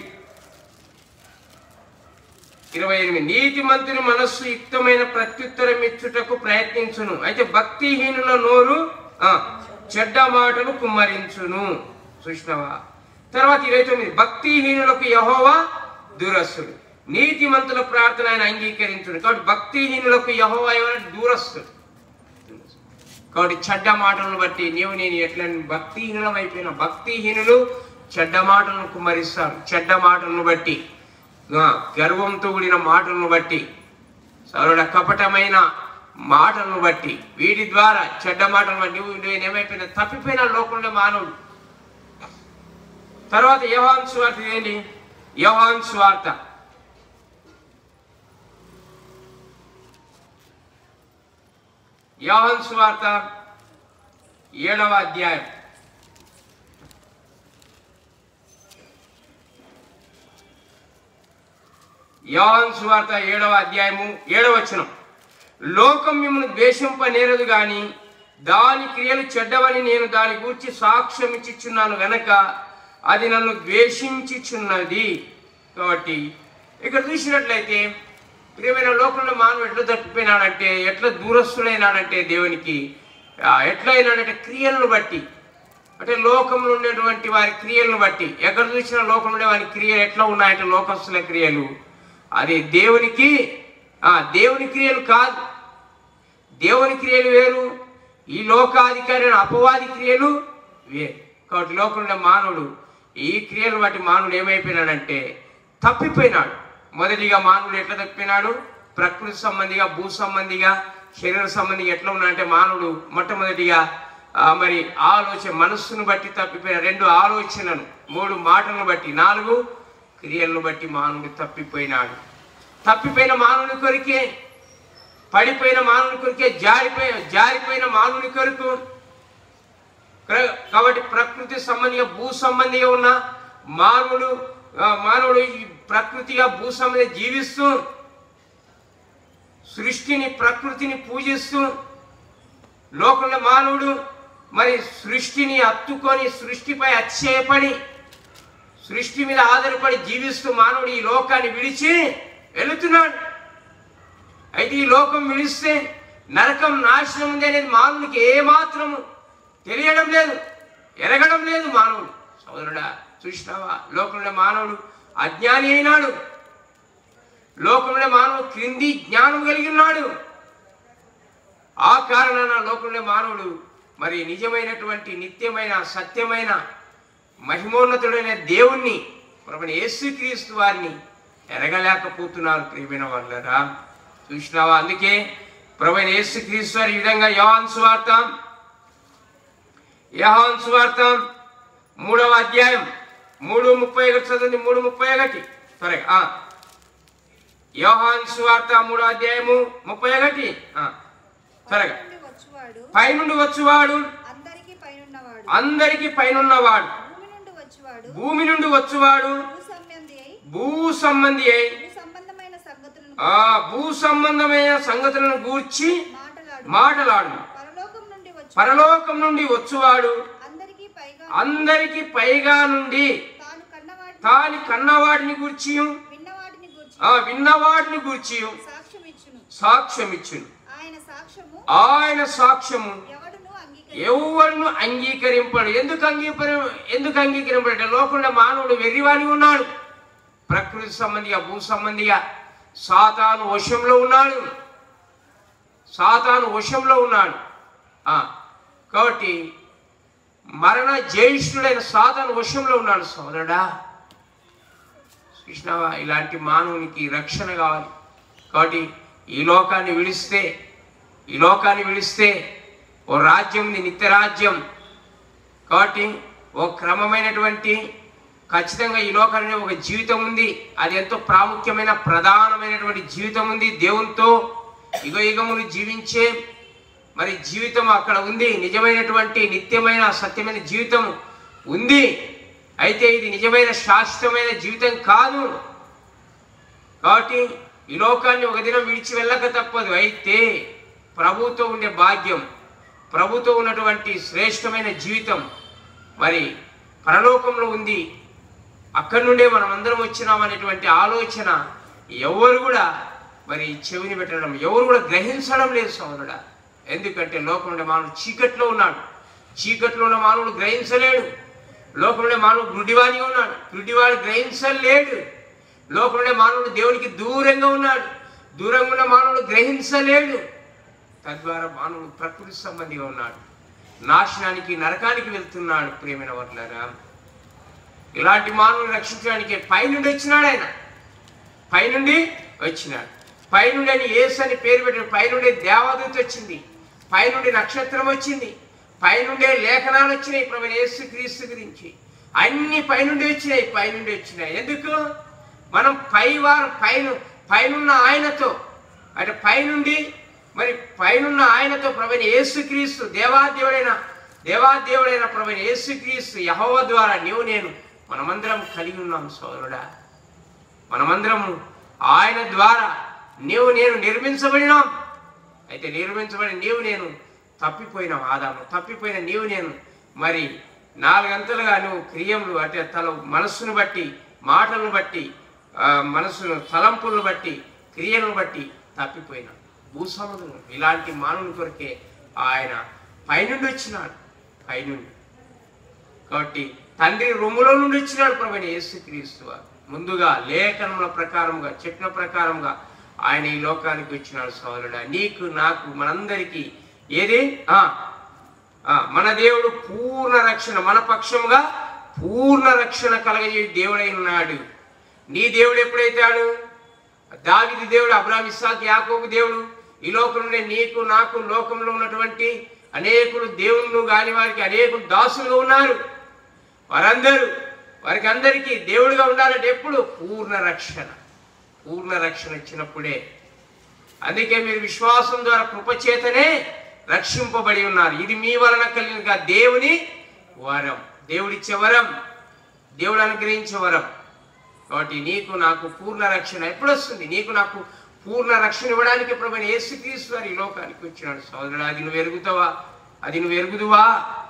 ఇరవై ఎనిమిది నీతిమంతుని మనస్సు యుక్తమైన ప్రత్యుత్తరం ఇచ్చుటకు ప్రయత్నించును అయితే భక్తిహీనుల నోరు ఆ, చెడ్డ మాటలు కుమ్మరించును చూసినవా తర్వాత ఇరవై తొమ్మిది భక్తిహీనులకు యహోవా దూరస్తుడు నీతిమంతుల ప్రార్థన ఆయన అంగీకరించుడు కాబట్టి భక్తిహీనులకు యహోవా ఎవరు దూరస్తుడు కాబట్టి చెడ్డ మాటలను బట్టి నీవు నేను ఎట్లా భక్తిహీనులం అయిపోయిన భక్తిహీనులు చెడ్డ మాటలను కుమ్మరిస్తారు చెడ్డ మాటలను బట్టి ఆ, గర్వంతో కూడిన మాటలను బట్టి సరుడ కపటమైన మాటలను బట్టి వీటి ద్వారా చెడ్డ మాటలను బట్టి నువ్వు నేను ఏమైపోయినా తప్పిపోయిన లోకంలో మానవుడు తర్వాత యహాన్ స్వార్థ ఏంటి యహాన్ స్వార్థ యోహన్ సువార్త ఏడవ అధ్యాయం యోహన్ సువార్త ఏడవ అధ్యాయము ఏడవ వచనం లోకం మిమ్మల్ని ద్వేషింపనేరదు గాని దాని క్రియలు చెడ్డవని నేను దాని గూర్చి సాక్ష్యం ఇచ్చిచున్నాను గనక అది నన్ను ద్వేషించుచున్నది కాబట్టి ఇక్కడ చూసినట్లయితే ప్రియమైన లోకంలో మానవుడు ఎట్లా తప్పిపోయినాడంటే ఎట్లా దూరస్తుడైనాడంటే దేవునికి ఆ, ఎట్లా అయినాడంటే క్రియలను బట్టి అంటే లోకంలో ఉండేటువంటి వారి క్రియలను బట్టి ఎక్కడ చూసినా లోకంలో ఉండే వారి క్రియలు ఎట్లా ఉన్నాయంటే లోకస్తుల క్రియలు అది దేవునికి ఆ దేవుని క్రియలు కాదు దేవుని క్రియలు వేరు ఈ లోకాధికారి అయిన అపవాది క్రియలు వేరు కాబట్టి లోకంలో మానవుడు ఈ క్రియలు బట్టి మానవుడు ఏమైపోయినాడంటే తప్పిపోయినాడు మొదటిగా మానవుడు ఎట్లా తప్పినాడు ప్రకృతి సంబంధిగా భూ సంబంధిగా శరీర సంబంధిగా ఎట్లా ఉన్నాడంటే మానవుడు మొట్టమొదటిగా ఆ, మరి ఆలోచన మనస్సును బట్టి తప్పిపోయిన రెండు ఆలోచనలను మూడు మాటలను బట్టి నాలుగు క్రియలను బట్టి మానవుడు తప్పిపోయినాడు తప్పిపోయిన మానవుని కొరికే పడిపోయిన మానవుని కొరికే జారిపోయిన జారిపోయిన మానవుని కొరకు క్ర- కాబట్టి ప్రకృతి సంబంధిగా భూ సంబంధిగా ఉన్న మానవుడు ఆ, మానవుడు ఈ ప్రకృతిగా భూ సంబంధి జీవిస్తూ సృష్టిని ప్రకృతిని పూజిస్తూ లోకంలో మానవుడు మరి సృష్టిని హత్తుకొని సృష్టిపై అతిశయపడి సృష్టి మీద ఆధారపడి జీవిస్తూ మానవుడు ఈ లోకాన్ని విడిచి వెళుతున్నాడు అయితే ఈ లోకం విడిస్తే నరకం నాశనం ఉంది అనేది మానవునికి ఏమాత్రము తెలియడం లేదు ఎరగడం లేదు మానవుడు సోదరుడా చూసినావా లోకంలో మానవుడు అజ్ఞాని అయినాడు లోకంలో మానవుడు క్రింది జ్ఞానం కలిగి ఉన్నాడు ఆ కారణాన లోకంలో మానవుడు మరి నిజమైనటువంటి నిత్యమైన సత్యమైన మహిమోన్నతుడైన దేవుణ్ణి ప్రభుని యేసుక్రీస్తు వారిని ఎరగలేకపోతున్నారు ప్రియమైన వాళ్ళరా చూసినావా అందుకే ప్రభుని యేసుక్రీస్తు వారి ఈ విధంగా యోహాన్ సువార్త యోహాన్ సువార్త మూడవ అధ్యాయం మూడు ముప్పై ఒకటి చదవండి మూడు ముప్పై ఒకటి త్వరగా ఆ. యోహాన్ సువార్త మూడో అధ్యాయము ముప్పై ఒకటి ఆ, త్వరగా నుండి వచ్చువాడు పైనుండి వచ్చువాడు అందరికీ పైనున్నవాడు అందరికి పైనున్నవాడు భూమి నుండి వచ్చువాడు భూమి నుండి వచ్చువాడు భూ సంబంధి అయి భూ సంబంధి అయి భూ సంబంధమైన సంగతులను ఆ భూ సంబంధమైన సంగతులను గూర్చి మాటలాడు మాటలాడు పరలోకం నుండి వచ్చి పరలోకం నుండి వచ్చువాడు అందరికీ పైగా అందరికి పైగా నుండి తాను కన్నవాటిని తాని కన్నవాడిని గూర్చి విన్నవాటిని గూర్చి ఆ విన్నవాడిని గూర్చి సాక్ష్యం ఇచ్చును సాక్ష్యమిచ్చును ఆయన సాక్ష్యము ఆయన సాక్ష్యము ఎవడును అంగీకరి ఎవరిను అంగీకరింపడు ఎందుకు అంగీకరి ఎందుకు అంగీకరింపడు అంటే లోకంలో మానవుడు వెర్రివాని ఉన్నాడు ప్రకృతి సంబంధిగా భూ సంబంధిగా సాతాను వశంలో ఉన్నాడు సాతాను వశంలో ఉన్నాడు ఆ, కాబట్టి మరణ జ్యేష్ఠుడైన సాతాను వశంలో ఉన్నాడు సోదరుడా కృష్ణవా ఇలాంటి మానవునికి రక్షణ కావాలి కాబట్టి ఈ లోకాన్ని విడిస్తే ఈ లోకాన్ని విడిస్తే ఓ రాజ్యం ఉంది నిత్య రాజ్యం కాబట్టి ఓ క్రమమైనటువంటి ఖచ్చితంగా ఈ లోకంలో ఒక జీవితం ఉంది అది ఎంతో ప్రాముఖ్యమైన ప్రధానమైనటువంటి జీవితం ఉంది దేవునితో యుగ యుగములు జీవించే మరి జీవితం అక్కడ ఉంది నిజమైనటువంటి నిత్యమైన సత్యమైన జీవితం ఉంది అయితే ఇది నిజమైన శాశ్వతమైన జీవితం కాదు కాబట్టి ఈ లోకాన్ని ఒక దినం విడిచి వెళ్ళక తప్పదు అయితే ప్రభుతో ఉండే భాగ్యం ప్రభుతో ఉన్నటువంటి శ్రేష్టమైన జీవితం మరి పరలోకంలో ఉంది అక్కడి నుండే మనం అందరం వచ్చినామనేటువంటి ఆలోచన ఎవరు కూడా మరి చెవిని పెట్టడం ఎవరు కూడా గ్రహించడం లేదు సోదరుడా ఎందుకంటే లోకంలో మానవుడు చీకట్లో ఉన్నాడు చీకట్లో ఉన్న మానవుడు గ్రహించలేడు లోకంలో మానవుడు గుడ్డివాడిగా ఉన్నాడు గుడ్డివాడు గ్రహించలేడు లోకంలో మానవుడు దేవునికి దూరంగా ఉన్నాడు దూరంగా ఉన్న మానవుడు గ్రహించలేడు తద్వారా మానవుడు ప్రకృతి సంబంధిగా ఉన్నాడు నాశనానికి నరకానికి వెళ్తున్నాడు ప్రియమైన వర్లారా ఇలాంటి మానవుని రక్షించడానికి పైనుండి వచ్చినాడు ఆయన పైనుండి వచ్చినాడు పైనుండి అని ఏసు అని పేరు పెట్టాడు పైనుండి దేవదూత వచ్చింది పైనుండి నక్షత్రం వచ్చింది పైనుండే లేఖనాలు వచ్చినాయి ప్రభు యేసు క్రీస్తు గురించి అన్ని పైనుండి వచ్చినాయి పైనుండి వచ్చినాయి ఎందుకు మనం పైవారు పైన పైనున్న ఆయనతో అంటే పైనుండి మరి పైనున్న ఆయనతో ప్రభుని యేసుక్రీస్తు దేవాదేవుడైన దేవాదేవుడైన ప్రభుని యేసుక్రీస్తు యహోవ ద్వారా నీవు నేను మనమందరం కలిగి ఉన్నాం సోదరుడా మనమందరము ఆయన ద్వారా నీవు నేను నిర్మించబడినాం అయితే నిర్మించబడి నీవు నేను తప్పిపోయినాం ఆదాము తప్పిపోయిన నీవు నేను మరి నాలుగంతలుగా నువ్వు క్రియములు అంటే తల మనస్సును బట్టి మాటలను బట్టి ఆ, మనస్సును తలంపులను బట్టి క్రియలను బట్టి తప్పిపోయినాం భూసముద్రం ఇలాంటి మానవుని కొరకే ఆయన పైనుండి వచ్చినాడు పైనుండి కాబట్టి తండ్రి రొమ్ములో నుండి వచ్చినాడు ప్రభుని యేసుక్రీస్తు వారు. ముందుగా లేఖనముల ప్రకారంగా చెప్పిన ప్రకారంగా ఆయన ఈ లోకానికి వచ్చినాడు సోదరుడా నీకు నాకు మనందరికీ ఏది ఆ, ఆ, మన దేవుడు పూర్ణ రక్షణ మన పక్షంగా పూర్ణ రక్షణ కలగజే దేవుడై ఉన్నాడు నీ దేవుడు ఎప్పుడైతాడు దావిది దేవుడు అబ్రాహం ఇస్సాక్ యాకోబు దేవుడు ఈ లోకంలో నీకు నాకు లోకంలో ఉన్నటువంటి అనేకులు దేవుళ్ళు కాని వారికి అనేకులు దాసులుగా ఉన్నారు వారందరూ వారికి అందరికీ దేవుడిగా ఉండాలంటే ఎప్పుడు పూర్ణ రక్షణ పూర్ణ రక్షణ ఇచ్చినప్పుడే అందుకే మీరు విశ్వాసం ద్వారా కృపచేతనే రక్షింపబడి ఉన్నారు ఇది మీ వలన కలిగిన దేవుని వరం దేవుడిచ్చే వరం దేవుడు అనుగ్రహించే వరం కాబట్టి నీకు నాకు పూర్ణ రక్షణ ఎప్పుడు వస్తుంది నీకు నాకు పూర్ణ రక్షణ ఇవ్వడానికి ప్రభు యేసుక్రీస్తు వారు ఈ లోకానికి వచ్చినాడు సోదరుడు అది నువ్వు ఎరుగుతావా అది నువ్వు ఎరుగుదువా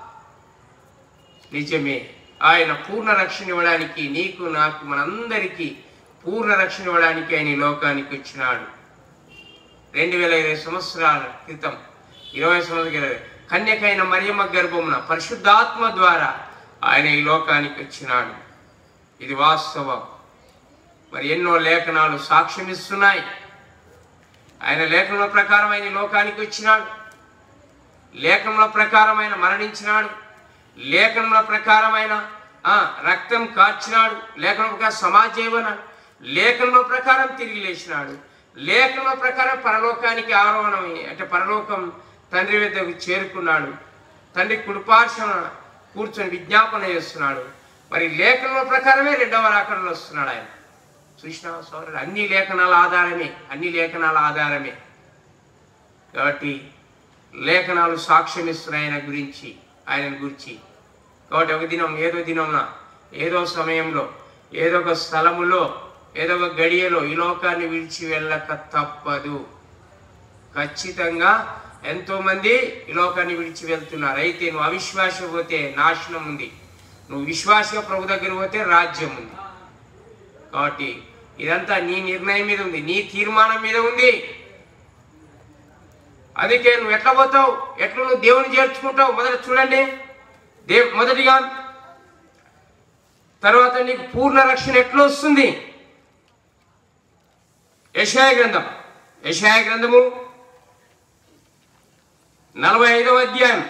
నిజమే ఆయన పూర్ణ రక్షణ ఇవ్వడానికి నీకు నాకు మనందరికీ పూర్ణ రక్షణ ఇవ్వడానికి ఆయన ఈ లోకానికి వచ్చినాడు రెండు వేల ఇరవై సంవత్సరాల క్రితం ఇరవై సంవత్సరాల కన్యకైన మరియమ్మ గర్భమున పరిశుద్ధాత్మ ద్వారా ఆయన ఈ లోకానికి వచ్చినాడు ఇది వాస్తవం మరి ఎన్నో లేఖనాలు సాక్ష్యమిస్తున్నాయి ఆయన లేఖనముల ప్రకారం ఆయన ఈ లోకానికి వచ్చినాడు లేఖనముల ప్రకారం ఆయన మరణించినాడు లేఖనముల ప్రకారమైన ఆ, రక్తం కార్చినాడు లేఖనం ప్రకారం సమాజీవనాడు లేఖనముల ప్రకారం తిరిగి లేచినాడు లేఖనముల ప్రకారం పరలోకానికి ఆరోహణం అంటే పరలోకం తండ్రి వద్దకు చేరుకున్నాడు తండ్రి కుడిపార్శ్వన కూర్చొని విజ్ఞాపన చేస్తున్నాడు మరి లేఖనముల ప్రకారమే రెండవ రాకడలో వస్తున్నాడు ఆయన చూసినావా సోదరుడు అన్ని లేఖనాల ఆధారమే అన్ని లేఖనాల ఆధారమే కాబట్టి లేఖనాలు సాక్ష్యం ఇస్తున్నాయి ఆయన గురించి ఆయన గురించి కాబట్టి ఒక దినం ఏదో దినంన ఏదో సమయంలో ఏదో ఒక స్థలములో ఏదో ఒక గడియలో ఈ లోకాన్ని విడిచి వెళ్ళక తప్పదు ఖచ్చితంగా ఎంతో మంది ఈ లోకాన్ని విడిచి వెళ్తున్నారు అయితే నువ్వు అవిశ్వాస పోతే నాశనం ఉంది నువ్వు విశ్వాసగా ప్రభు దగ్గర పోతే రాజ్యం ఉంది కాబట్టి ఇదంతా నీ నిర్ణయం మీద ఉంది నీ తీర్మానం మీద ఉంది అందుకే నువ్వు ఎట్లా పోతావు ఎట్లా నువ్వు దేవుని చేర్చుకుంటావు మొదట చూడండి దేవ్ మొదటిగా తర్వాత నీకు పూర్ణ రక్షణ ఎట్లా వస్తుంది యశాయ గ్రంథం యశాయ గ్రంథము నలభై ఐదవ అధ్యాయం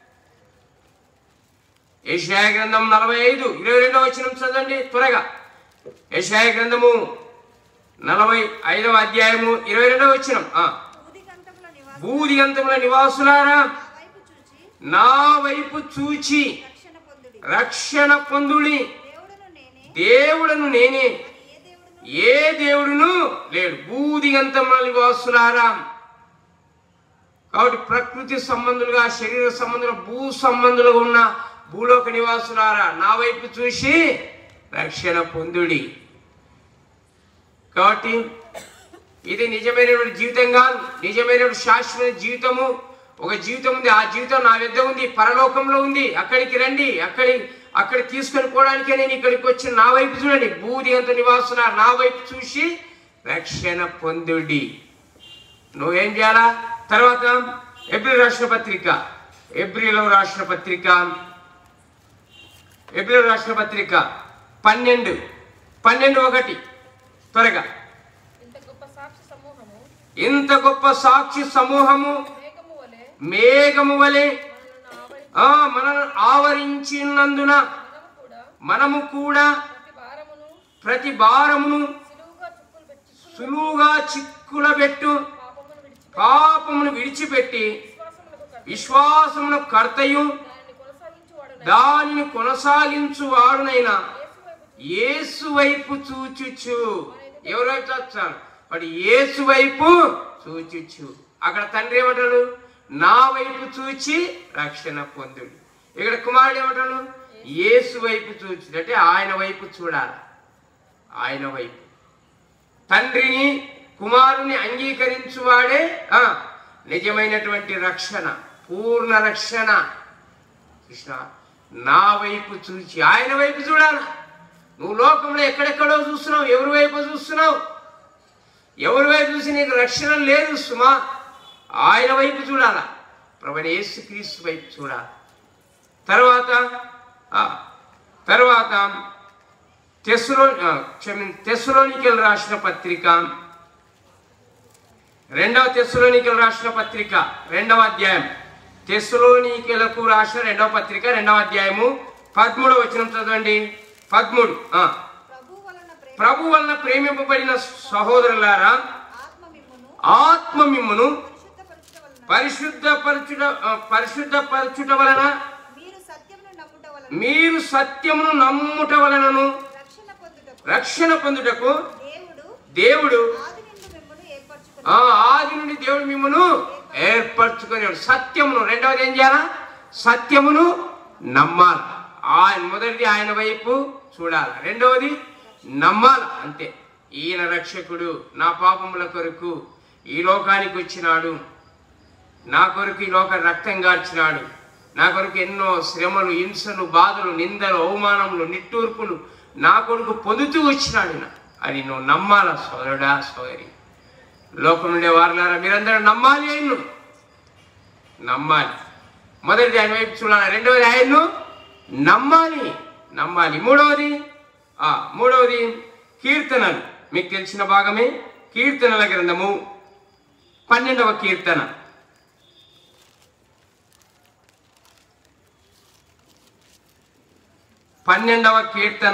యశాయ గ్రంథం నలభై ఐదు ఇరవై రెండవ వచ్చిన చదవండి త్వరగా యశాయ గ్రంథము నలభై ఐదవ అధ్యాయము ఇరవై రెండవ వచ్చిన ఊదిగంతముల నివాసం బూది అంతముల నివాసులారా నా వైపు చూచి నా వైపు చూచి రక్షణ పొందుడి రక్షణ పొందుడి దేవుడును నేనే దేవుడను నేనే అని ఏ దేవుడును ఏ దేవుడును లేడు బూది అంతముల నివాసులారా కాబట్టి ప్రకృతి సంబంధులుగా శరీర సంబంధులు భూ సంబంధులుగా ఉన్న భూలోక నివాసులారా నా వైపు చూసి రక్షణ పొందుడి కాబట్టి ఇది నిజమైనటువంటి జీవితం కాదు నిజమైనటువంటి శాశ్వత జీవితము ఒక జీవితం ఉంది ఆ జీవితం నా వద్ద ఉంది పరలోకంలో ఉంది అక్కడికి రండి అక్కడి అక్కడ తీసుకొని పోవడానికే నేను ఇక్కడికి వచ్చి నా వైపు చూడండి బూది అంత నివాసుల నా వైపు చూసి రక్షణ పొందుడి నువ్వేం చేయాలా తర్వాత ఏప్రిల్ రాష్ట్ర పత్రిక ఏప్రిల్ రాష్ట్ర పత్రిక ఏప్రిల్ రాష్ట్ర పత్రిక పన్నెండు పన్నెండు ఒకటి త్వరగా ఇంత గొప్ప సాక్షి సమూహము ఇంత గొప్ప సాక్షి సమూహము మేఘము వలె మేఘము వలె మనల్ని ఆవరి ఆ మనను ఆవరించినందున మనము కూడా మనము కూడా ప్రతి భారమును ప్రతి భారమును సులువుగా చుక్కులు పెట్టి సులువుగా చిక్కులబెట్టు పాపమును విడిచి పాపమును విడిచిపెట్టి విశ్వాసములకు కర్త విశ్వాసమును కర్తయు దానిని కొనసాగించువాడు దానిని కొనసాగించు వాడునైనా యేసు యేసు వైపు వైపు చూచుచు ఎవరు వైపు చూస్తాను వాడు యేసు వైపు చూచుచు అక్కడ తండ్రి ఏమంటాడు నా వైపు చూచి రక్షణ పొందుడు ఇక్కడ కుమారుడు ఏమంటాడు యేసు వైపు చూచి అంటే ఆయన వైపు చూడాలి ఆయన వైపు తండ్రిని కుమారుని అంగీకరించువాడే ఆ, నిజమైనటువంటి రక్షణ పూర్ణ రక్షణ కృష్ణ నా వైపు చూచి ఆయన వైపు చూడాలి నువ్వు లోకంలో ఎక్కడెక్కడో చూస్తున్నావు ఎవరి వైపు చూస్తున్నావు ఎవరి వైపు చూసి నీకు రక్షణ లేదు సుమా ఆయన వైపు చూడాలా ప్రభుని యేసుక్రీస్తు వైపు చూడాలి తర్వాత ఆ, తర్వాత తెస్సులో క్షమి తెస్సులోనికలు రాసిన పత్రిక రెండవ తెస్సులోనికలు రాసిన పత్రిక రెండవ అధ్యాయం తెస్సులోనికలకు రాసిన రెండవ పత్రిక రెండవ అధ్యాయము పదమూడవ వచనం చదవండి పదమూడు ఆ. ప్రభు వలన ప్రేమ ప్రభు వలన ప్రేమింపబడిన సహోదరులారా ఆత్మ మిమ్మును ఆత్మ మిమ్మును పరిశుద్ధపరచుట వలన పరిశుద్ధపరచుట ఆ, పరిశుద్ధపరచుట వలన మీరు సత్యమును నమ్ముట వలన మీరు సత్యమును నమ్ముట వలనను రక్షణ పొందుటకు రక్షణ పొందుటకు దేవుడు దేవుడు ఆది నుండి మిమ్మల్ని ఏర్పరచుకుని ఆ ఆది నుండి దేవుడు మిమ్మను ఏర్పరచుకొని సత్యమును రెండవది ఏం చేయాలా సత్యమును నమ్మాలి ఆయన మొదటిది ఆయన వైపు చూడాలి రెండవది నమ్మాలి అంతే ఈయన రక్షకుడు నా పాపముల కొరకు ఈ లోకానికి వచ్చినాడు నా కొరకు ఈ లోక రక్తం గార్చినాడు నా కొరకు ఎన్నో శ్రమలు హింసలు బాధలు నిందలు అవమానములు నిట్టూర్పులు నా కొరకు పొందుతూ వచ్చినాడు ఈయన. అని నువ్వు నమ్మాల సోదరుడా సోదరి లోకం నుండే వారులారా మీరందరూ నమ్మాలి ఆయన్ను నమ్మాలి మొదటిది ఆయన వైపు చూడాలి రెండవది ఆయన్ను నమ్మాలి నమ్మాలి మూడవది ఆ మూడవది కీర్తనలు మీకు తెలిసిన భాగమే కీర్తనల గ్రంథము పన్నెండవ కీర్తన పన్నెండవ కీర్తన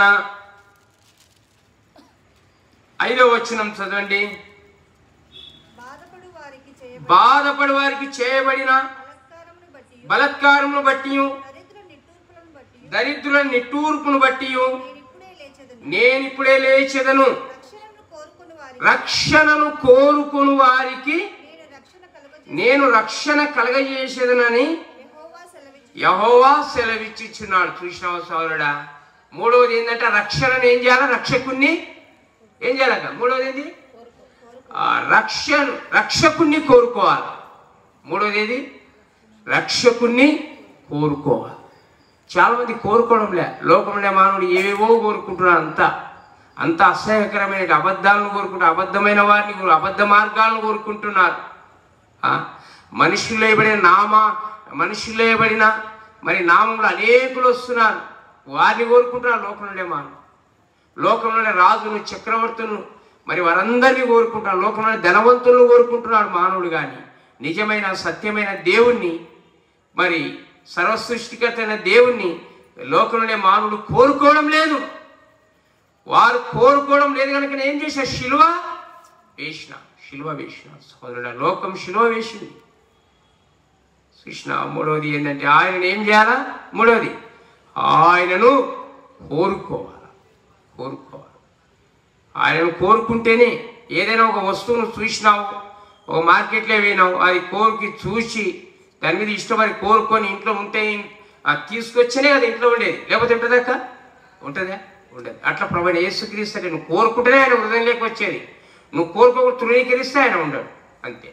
ఐదవ వచనం చదవండి బాధపడు వారికి చేయ బాధపడి వారికి చేయబడిన బలత్కారమును బట్టి బలత్కారమును బట్టి దరిద్ర నిట్టూర్పులను బట్టి దరిద్రుల నిట్టూర్పును బట్టి నేనిప్పుడే లేచెదను నేనిప్పుడే లేచెదను రక్షణను కోరుకుని వారికి రక్షణను కోరుకుని వారికి నేను రక్షణ కలుగజేసి నేను రక్షణ కలగజేసేదనని యెహోవా సెలవిచ్చు యహోవా సెలవిచ్చిచున్నాడు చూసినావు సోదరుడా మూడవది ఏంటంటే రక్షణను ఏం చేయాలి రక్షకుణ్ణి ఏం చేయాలట మూడవది ఏంది ఆ రక్షను రక్షకుణ్ణి కోరుకోవాలి మూడవది ఏది రక్షకుణ్ణి కోరుకోవాలి చాలా మంది కోరుకోవడంలే లోకంలో మానవుడు ఏవేవో కోరుకుంటున్నాడు అంతా అంత అసహ్యకరమైన అబద్ధాలను కోరుకుంటారు అబద్ధమైన వారిని కోరు- అబద్ధ మార్గాలను కోరుకుంటున్నారు ఆ? మనుషుల్లో వేయబడిన నామ మనుషుల్లో వేయబడిన మరి నామంలో అనేకులు వస్తున్నారు వారిని కోరుకుంటున్నారు లోకంలో మానవుడు లోకంలోని రాజును చక్రవర్తులను మరి వారందరినీ కోరుకుంటున్నాడు లోకంలోని ధనవంతులను కోరుకుంటున్నాడు మానవుడు కానీ నిజమైన సత్యమైన దేవుణ్ణి మరి సర్వసృష్టికర్త అయిన దేవుణ్ణి లోకంలోనే మానవుడు కోరుకోవడం లేదు వారు కోరుకోవడం లేదు కనుక ఏం చేశా శిలువ వేసిన శిలువ వేసిన సోదరుడ లోకం శిలువ వేసింది కృష్ణ మూడవది ఏంటంటే ఆయనను ఏం చేయాలా మూడవది ఆయనను కోరుకోవాలి కోరుకోవాలి ఆయనను కోరుకుంటేనే ఏదైనా ఒక వస్తువును చూసినావు ఒక మార్కెట్లో పోయినావు అది కోరికి చూసి దాని మీద ఇష్టపడి కోరుకొని ఇంట్లో ఉంటే అది తీసుకొచ్చేనే అది ఇంట్లో ఉండేది లేకపోతే ఉంటుందక్క ఉంటుందా ఉండదు అట్లా ప్రభు యేసుక్రీస్తు అంటే నువ్వు కోరుకుంటేనే ఆయన హృదయంలోకి వచ్చేది నువ్వు కోరుకోకుండా తృణీకరిస్తే ఆయన ఉండడు అంతే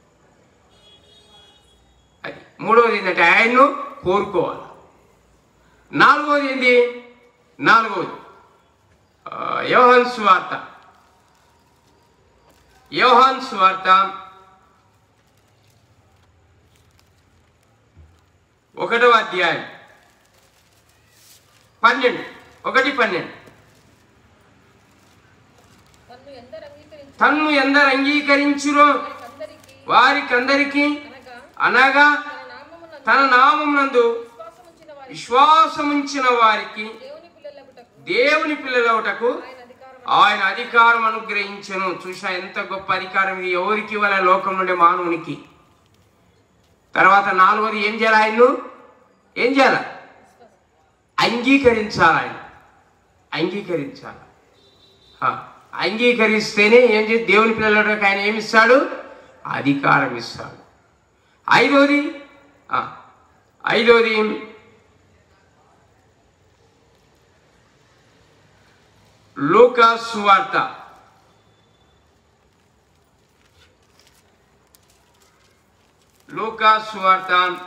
అది మూడవది ఏంటంటే ఆయన్ను కోరుకోవాలి నాలుగవది ఏంది నాలుగవది ఆ, యోహాన్ సువార్త యోహాన్ సువార్త ఒకటవ అధ్యాయం పన్నెండు ఒకటి పన్నెండు తన్ను ఎందరు అంగీకరించి తన్ను ఎందరు అంగీకరించురో అందరికీ వారికందరికీ అనగా అనగా తన నామమున తన నామమునందు విశ్వాసముంచిన వారి విశ్వాసముంచిన వారికి దేవుని పిల్లలగుటకు దేవుని పిల్లలవుటకు ఆయన అధికారం ఆయన అధికారం అనుగ్రహించను చూసా ఎంత గొప్ప అధికారం ఇది ఎవరికి వాళ్ళ లోకం నుండి మానవునికి తర్వాత నాలుగోది ఏం చేయాలి ఆయన్ను ఏం చేయాలి అంగీకరించాలి ఆయన అంగీకరించాలి ఆ, అంగీకరిస్తేనే ఏం చేసి దేవుని పిల్లలకు ఆయన ఏమి ఇస్తాడు అధికారం ఇస్తాడు ఐదోది ఆ, ఐదోది లూకా సువార్త లూకా సువార్త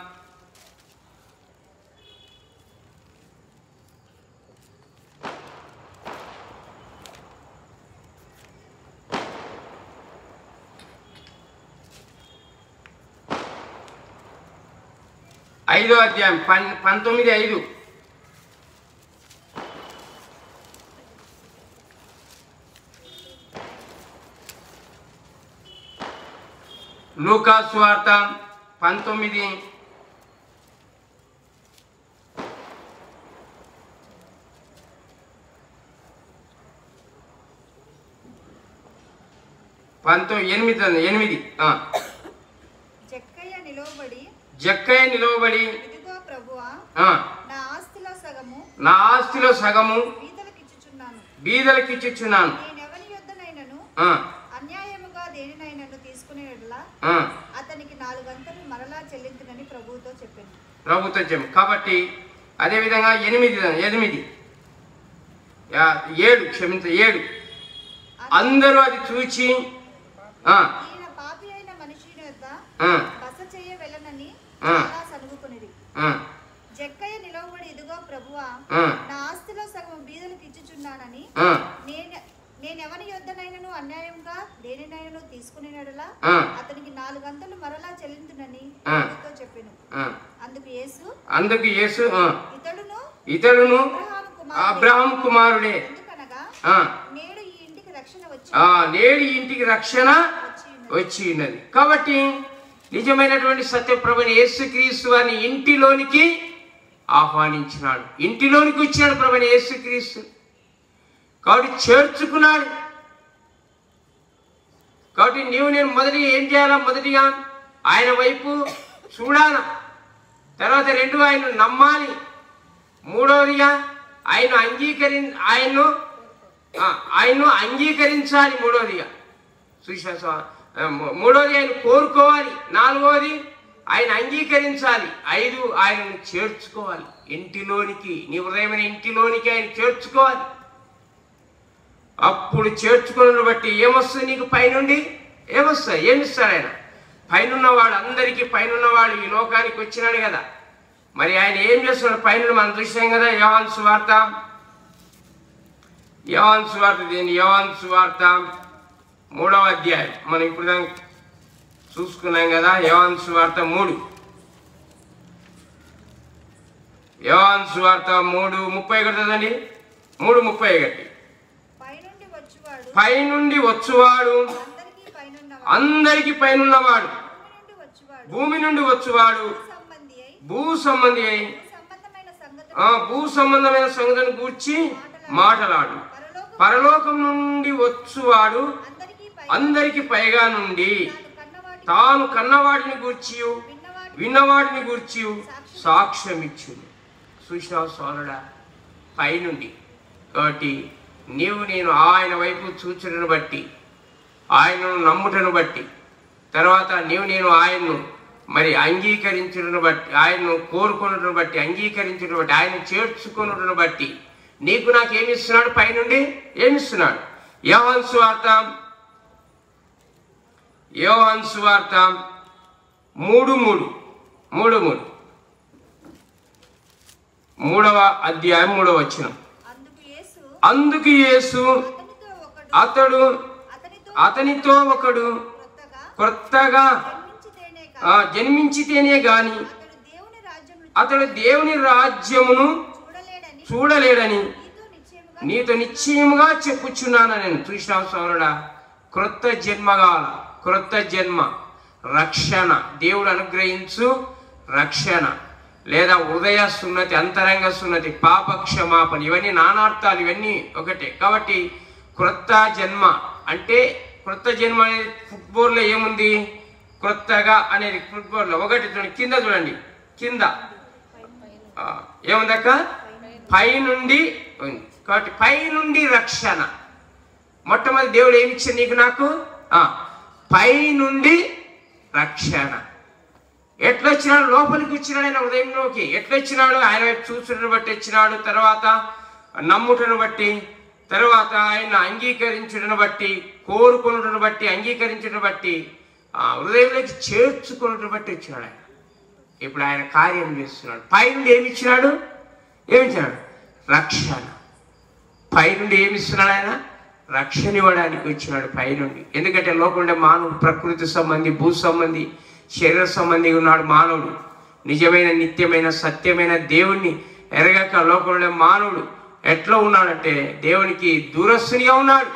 ఐదో అధ్యాయం పన్ పంతొమ్మిది ఐదు లూకా సువార్త పంతొమ్మిది పంతొమ్మిది ఎనిమిది అండి, ఎనిమిది ఆ. చెక్కయ్య జక్కయ్య నిలవబడి ఇదిగో ప్రభువా ఆ, నా ఆస్తిలో సగము నా ఆస్తిలో సగము బీదలకు ఇచ్చుచున్నాను బీదలకి ఇచ్చిచ్చున్నాను నేనెవని యొద్దనైనను ఆ, అన్యాయముగా దేనినైనను తీసుకునేలా ఆ. అతనికి నాలుగంతలు మరలా చెల్లించునని ప్రభువుతో చెప్పాను ప్రభుత్వం చెప్పు కాబట్టి అదేవిధంగా ఎనిమిది ఎనిమిది యా- ఏడు క్షమించ ఏడు అందరూ అది చూచి ఆ, ఈయన పాపి అయిన మనిషి యొద్ద ఆ, బస చేయ వెళ్ళనని ఆ. చాలా సనుగుకునిది ఆ, జక్కయ్య నిలవబడి ఇదిగో ప్రభువా ఆ, నా ఆస్తిలో సగం బీదలకు ఇచ్చుచున్నానని ఆ, నేను నేనెవని యొద్దనైనను అన్యాయంగా దేనినైనను తీసుకునేలా ఆ, అతనికి నాలుగంతలు మరలా చెల్లిందునని ఆ. ప్రభుతో చెప్పాను ఆ. అందుకు యేసు అందుకు యేసు ఆ, ఇతడును ఇతడును అబ్రహాము కుమారుడే. అబ్రహాం కుమారుడే ఎందుకనగా ఆ, నేడు ఈ ఇంటికి రక్షణ వచ్చి ఆ, నేడు ఈ ఇంటికి రక్షణ వచ్చి ఉన్నది. వచ్చి ఉన్నది కాబట్టి నిజమైనటువంటి సత్యప్రభుని యేసుక్రీస్తు వారిని ఇంటిలోనికి ఆహ్వానించినాడు ఇంటిలోనికి వచ్చినాడు ప్రభుని యేసుక్రీస్తు కాబట్టి చేర్చుకున్నాడు కాబట్టి నీవు నేను మొదటి ఏం చేయాలా మొదటిగా ఆయన వైపు చూడాల తర్వాత రెండు ఆయన నమ్మాలి మూడవదిగా ఆయన అంగీకరి ఆయన్ను ఆ, ఆయన్ను అంగీకరించాలి మూడవదిగా సుశాస మూడవది ఆయన కోరుకోవాలి నాలుగవది ఆయన అంగీకరించాలి ఐదు ఆయనను చేర్చుకోవాలి ఇంటిలోనికి నీ హృదయమైన ఇంటిలోనికి ఆయన చేర్చుకోవాలి అప్పుడు చేర్చుకున్న బట్టి ఏమొస్తుంది నీకు పైనుండి ఏమొస్తాయి ఏమిస్తాడు ఆయన పైనున్నవాడు అందరికీ పైనున్నవాడు ఈ లోకానికి వచ్చినాడు కదా మరి ఆయన ఏం చేస్తున్నాడు పైన మనం చూసాం కదా యవాన్ సువార్త యవాన్ సువార్త దీని యవాన్ సువార్త మూడవ అధ్యాయం మనం ఇప్పుడు దాన్ని చూసుకున్నాం కదా యవాన్ సువార్త మూడు యవాన్ సువార్త మూడు ముప్పై కదండి మూడు ముప్పై ఒకటి పైనుండి వచ్చువాడు పైనుండి వచ్చువాడు అందరికీ పైనున్నవాడు అందరికి పైనున్నవాడు భూమి నుండి వచ్చువాడు భూమి నుండి వచ్చువాడు సంబంధి అయి భూ సంబంధి అయి భూ సంబంధమైన సంగతి ఆ భూ సంబంధమైన సంగతిని గూర్చి మాటలాడు పరలోకం పరలోకం నుండి వచ్చువాడు అందరికీ పై అందరికి పైగా నుండి తాను కన్నవాటి తాను కన్నవాడిని గూర్చి విన్నవాటి విన్నవాడిని గూర్చి సాక్ష్యం ఇచ్చును చూసినావు సోదరుడా పైనుండి కాబట్టి నీవు నేను ఆయన వైపు చూచుటను బట్టి ఆయనను నమ్ముటను బట్టి తర్వాత నీవు నేను ఆయన్ను మరి అంగీకరించుటను బట్టి ఆయన్ను కోరుకున్నటను బట్టి అంగీకరించుటను బట్టి ఆయన చేర్చుకున్నటను బట్టి నీకు నాకు ఏమి ఇస్తున్నాడు పైనుండి ఏమిస్తున్నాడు యోహాన్ సువార్త యోహాన్ సువార్త మూడు మూడు మూడు మూడు మూడవ అధ్యాయం మూడవ వచనం అందుకు యేసు అందుకు యేసు అతనితో ఒకడు అతడు అతనితో అతనితో ఒకడు కొత్తగా కొత్తగా జన్మించితేనే ఆ, కాదు జన్మించితేనే గాని అతడు దేవుని రాజ్యమును అతడు దేవుని రాజ్యమును చూడలేడని చూడలేడని నీతో నిశ్చయముగా నీతో నిశ్చయముగా చెప్పుచున్నాను నేను చూసిన సోదరుడా క్రొత్త జన్మగాల క్రొత్త జన్మ రక్షణ దేవుడు అనుగ్రహించు రక్షణ లేదా హృదయ సున్నతి అంతరంగ సున్నతి పాప క్షమాపణ ఇవన్నీ నానార్థాలు ఇవన్నీ ఒకటే కాబట్టి క్రొత్త జన్మ అంటే క్రొత్త జన్మ అనేది ఫుట్బాల్లో ఏముంది క్రొత్తగా అనేది ఫుట్బాల్లో ఒకటి చూడండి కింద చూడండి కింద ఆ, ఏముందక్క పై నుండి ఉంది కాబట్టి పై నుండి రక్షణ మొట్టమొదటి దేవుడు ఏమి ఇచ్చాడు నీకు నాకు ఆ, పై నుండి రక్షణ ఎట్లా వచ్చినాడు లోపలికి వచ్చినాడు ఆయన హృదయంలోకి ఎట్లా వచ్చినాడు ఆయన వైపు చూసుటను బట్టి వచ్చినాడు తర్వాత నమ్ముటను బట్టి తర్వాత ఆయన అంగీకరించుటను బట్టి కోరుకున్నటను బట్టి అంగీకరించుటను బట్టి ఆ హృదయంలోకి చేర్చుకున్నటను బట్టి వచ్చినాడు ఆయన ఇప్పుడు ఆయన కార్యం చేస్తున్నాడు పైనుండి ఏమి ఇచ్చినాడు ఏమి ఇచ్చినాడు రక్షణ పైనుండి ఏమి ఇస్తున్నాడు ఆయన రక్షణ ఇవ్వడానికి వచ్చినాడు పైనుండి ఎందుకంటే లోపల మానవుడు ప్రకృతి సంబంధి భూ సంబంధి శరీర సంబంధి ఉన్నాడు మానవుడు నిజమైన నిత్యమైన సత్యమైన దేవుణ్ణి ఎరగక లోకంలో మానవుడు ఎట్లా ఉన్నాడంటే దేవునికి దూరస్తునిగా ఉన్నాడు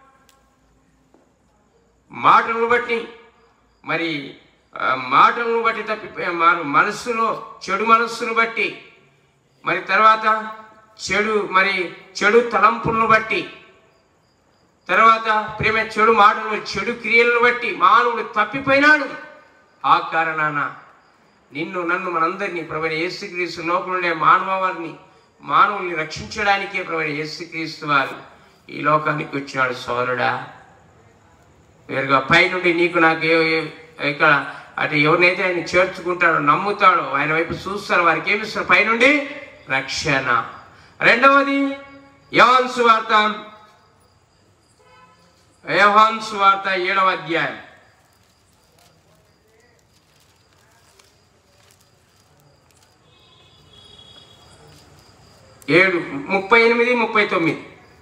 మాటలను బట్టి మరి ఆ, మాటలను బట్టి తప్పిపోయే మారు మనస్సులో చెడు మనస్సును బట్టి మరి తర్వాత చెడు మరి చెడు తలంపులను బట్టి తర్వాత ప్రేమ చెడు మాటలు చెడు క్రియలను బట్టి మానవుడు తప్పిపోయినాడు ఆ కారణాన నిన్ను నన్ను మనందరినీ ప్రభు యేసుక్రీస్తు లోకంలో మానవారిని మానవుల్ని రక్షించడానికే ప్రభు యేసుక్రీస్తు వారు ఈ లోకానికి వచ్చినాడు సోదరుడా వేరుగా పైనుండి నీకు నాకు ఏ- ఏ- ఇక్కడ అటు ఎవరినైతే ఆయన చేర్చుకుంటాడో నమ్ముతాడో ఆయన వైపు చూస్తారో వారికి ఏమి ఇస్తారు పైనుండి రక్షణ రెండవది యోహాన్ సువార్త యోహాన్ సువార్త ఏడవ అధ్యాయం ఏడు ముప్పై ఎనిమిది ముప్పై తొమ్మిది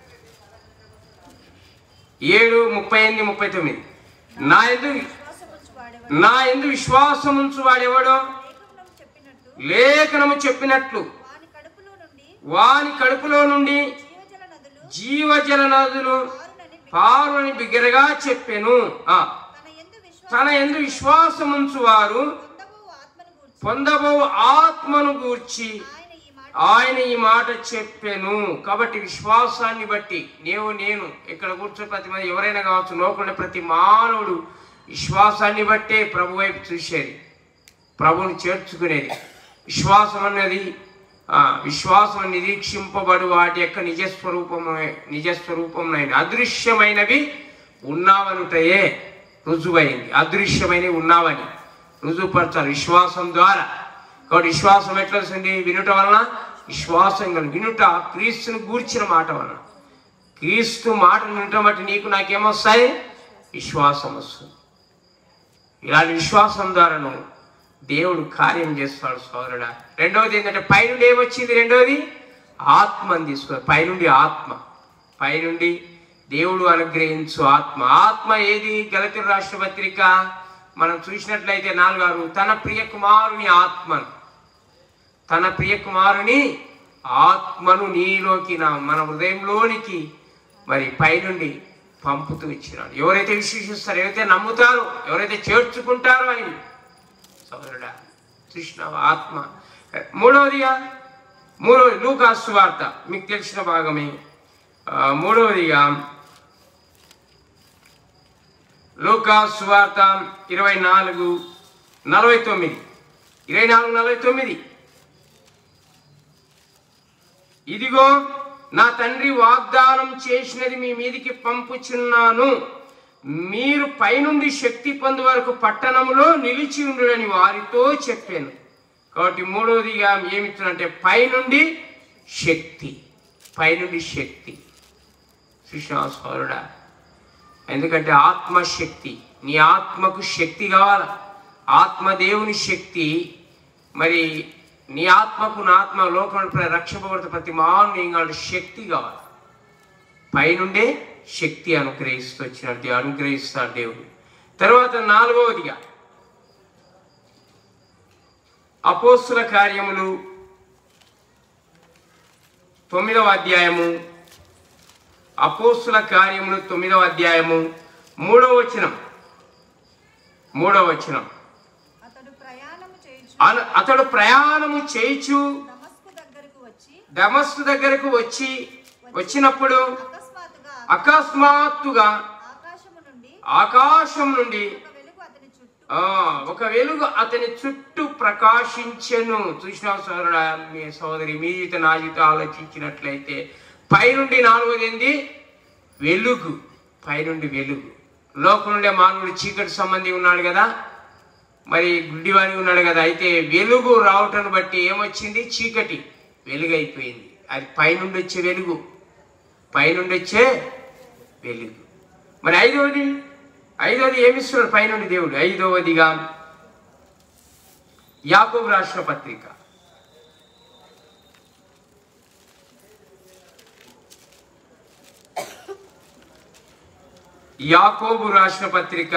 ఏడు ముప్పై ఎనిమిది ముప్పై తొమ్మిది నా ఎందు విశ్వాసముంచు వాడెవడు నా ఎందు విశ్వాసం ఉంచు వాడెవడో లేఖనం చెప్పినట్టు లేఖనము చెప్పినట్లు వాని కడుపులో నుండి వాని కడుపులో నుండి జీవజల నదులు జీవజల నదులు పారునని పారుని బిగ్గరగా చెప్పెను ఆ, తన ఎందు విశ్వాసం తన ఎందు విశ్వాసం ఉంచువారు పొందబో ఆత్మను గూర్చి పొందబో ఆత్మను గూర్చి ఆయన ఈ మాట ఆయన ఈ మాట చెప్పెను కాబట్టి విశ్వాసాన్ని బట్టి నీవు నేను ఇక్కడ కూర్చొని ప్రతి మంది ఎవరైనా కావచ్చు లోకంలో ప్రతి మానవుడు విశ్వాసాన్ని బట్టే ప్రభు వైపు చూసేది ప్రభువుని చేర్చుకునేది విశ్వాసం అన్నది ఆ, విశ్వాసం నిరీక్షింపబడు వాటి యొక్క నిజస్వరూపము నిజస్వరూపమైన అదృశ్యమైనవి ఉన్నావనుటయే రుజువైంది అదృశ్యమైనవి ఉన్నావని రుజువుపరచాలి విశ్వాసం ద్వారా కాబట్టి విశ్వాసం ఎట్లా వస్తుంది వినుట వలన విశ్వాసం కలిగి వినుట క్రీస్తుని గూర్చిన మాట వలన క్రీస్తు మాట వినటం బట్టి నీకు నాకేమొస్తాయి విశ్వాసం వస్తుంది ఇలాంటి విశ్వాసం ద్వారా నువ్వు దేవుడు కార్యం చేస్తాడు సోదరుడా రెండవది ఏంటంటే పైనుండి ఏమొచ్చింది రెండవది ఆత్మని తీసుకో పైనుండి ఆత్మ పైనుండి దేవుడు అనుగ్రహించు ఆత్మ ఆత్మ ఏది గలతి రాష్ట్ర పత్రిక మనం చూసినట్లయితే నాలుగారు తన ప్రియ కుమారుని ఆత్మను తన ప్రియ కుమారుని ఆత్మను నీలోకి నా మన హృదయంలోనికి మరి పైనుండి పంపుతూ ఇచ్చినాడు ఎవరైతే విశ్వసిస్తారో ఎవరైతే నమ్ముతారో ఎవరైతే చేర్చుకుంటారో ఆయన సోదరుడా కృష్ణ ఆత్మ మూడవదిగా మూడవది లూకాసు వార్త మీకు తెలిసిన భాగమే ఆ, మూడవదిగా లూకాసు వార్త ఇరవై నాలుగు నలభై తొమ్మిది ఇరవై నాలుగు నలభై తొమ్మిది ఇదిగో నా తండ్రి వాగ్దానం చేసినది మీ మీదికి పంపుచున్నాను మీరు పైనుండి శక్తి పొందు వరకు పట్టణములో నిలిచి ఉండుడని వారితో చెప్పాను కాబట్టి మూడవదిగా ఏమిచ్చానంటే పైనుండి శక్తి పైనుండి శక్తి సుష్ణాస్వరుడా ఎందుకంటే ఆత్మశక్తి నీ ఆత్మకు శక్తి కావాల ఆత్మదేవుని శక్తి మరి నీ ఆత్మకు నా ఆత్మ లోకంలో రక్షపబడితే ప్రతి మానవుని కావాలి శక్తి కావాలి పైనుండే శక్తి అనుగ్రహిస్తూ వచ్చినట్టు అనుగ్రహిస్తాడు దేవుడు తర్వాత నాలుగవదిగా అపోస్తుల కార్యములు తొమ్మిదవ అధ్యాయము అపోస్తుల కార్యములు తొమ్మిదవ అధ్యాయము మూడవ వచనం మూడవ వచనం అతడు ప్రయాణము చేయుచు అన- అతడు ప్రయాణము చేయిచు దమస్కు దగ్గరకు వచ్చి దమస్కు దగ్గరకు వచ్చి వచ్చినప్పుడు అకస్మాత్తుగా అకస్మాత్తుగా ఆకాశము నుండి ఆకాశం నుండి ఒక వెలుగు అతని చుట్టూ ఆ ఒక వెలుగు అతని చుట్టూ ప్రకాశించెను చూసిన సోదరుడా మీ సోదరి మీ జీవిత నా జీవితం ఆలోచించినట్లయితే పైనుండి నాలుగోది ఏంది వెలుగు పైనుండి వెలుగు లోకం నుండే మానవుడు చీకటి సంబంధి ఉన్నాడు కదా మరి గుడ్డివాడి ఉన్నాడు కదా అయితే వెలుగు రావటం బట్టి ఏమొచ్చింది చీకటి వెలుగు అయిపోయింది అది పైనుండి వచ్చే వెలుగు పైనుండి వచ్చే వెలుగు మరి ఐదవది ఐదవది ఏమిస్తున్నాడు పైనుండి దేవుడు ఐదవదిగా యాకోబు రాష్ట్ర పత్రిక యాకోబు రాష్ట్ర పత్రిక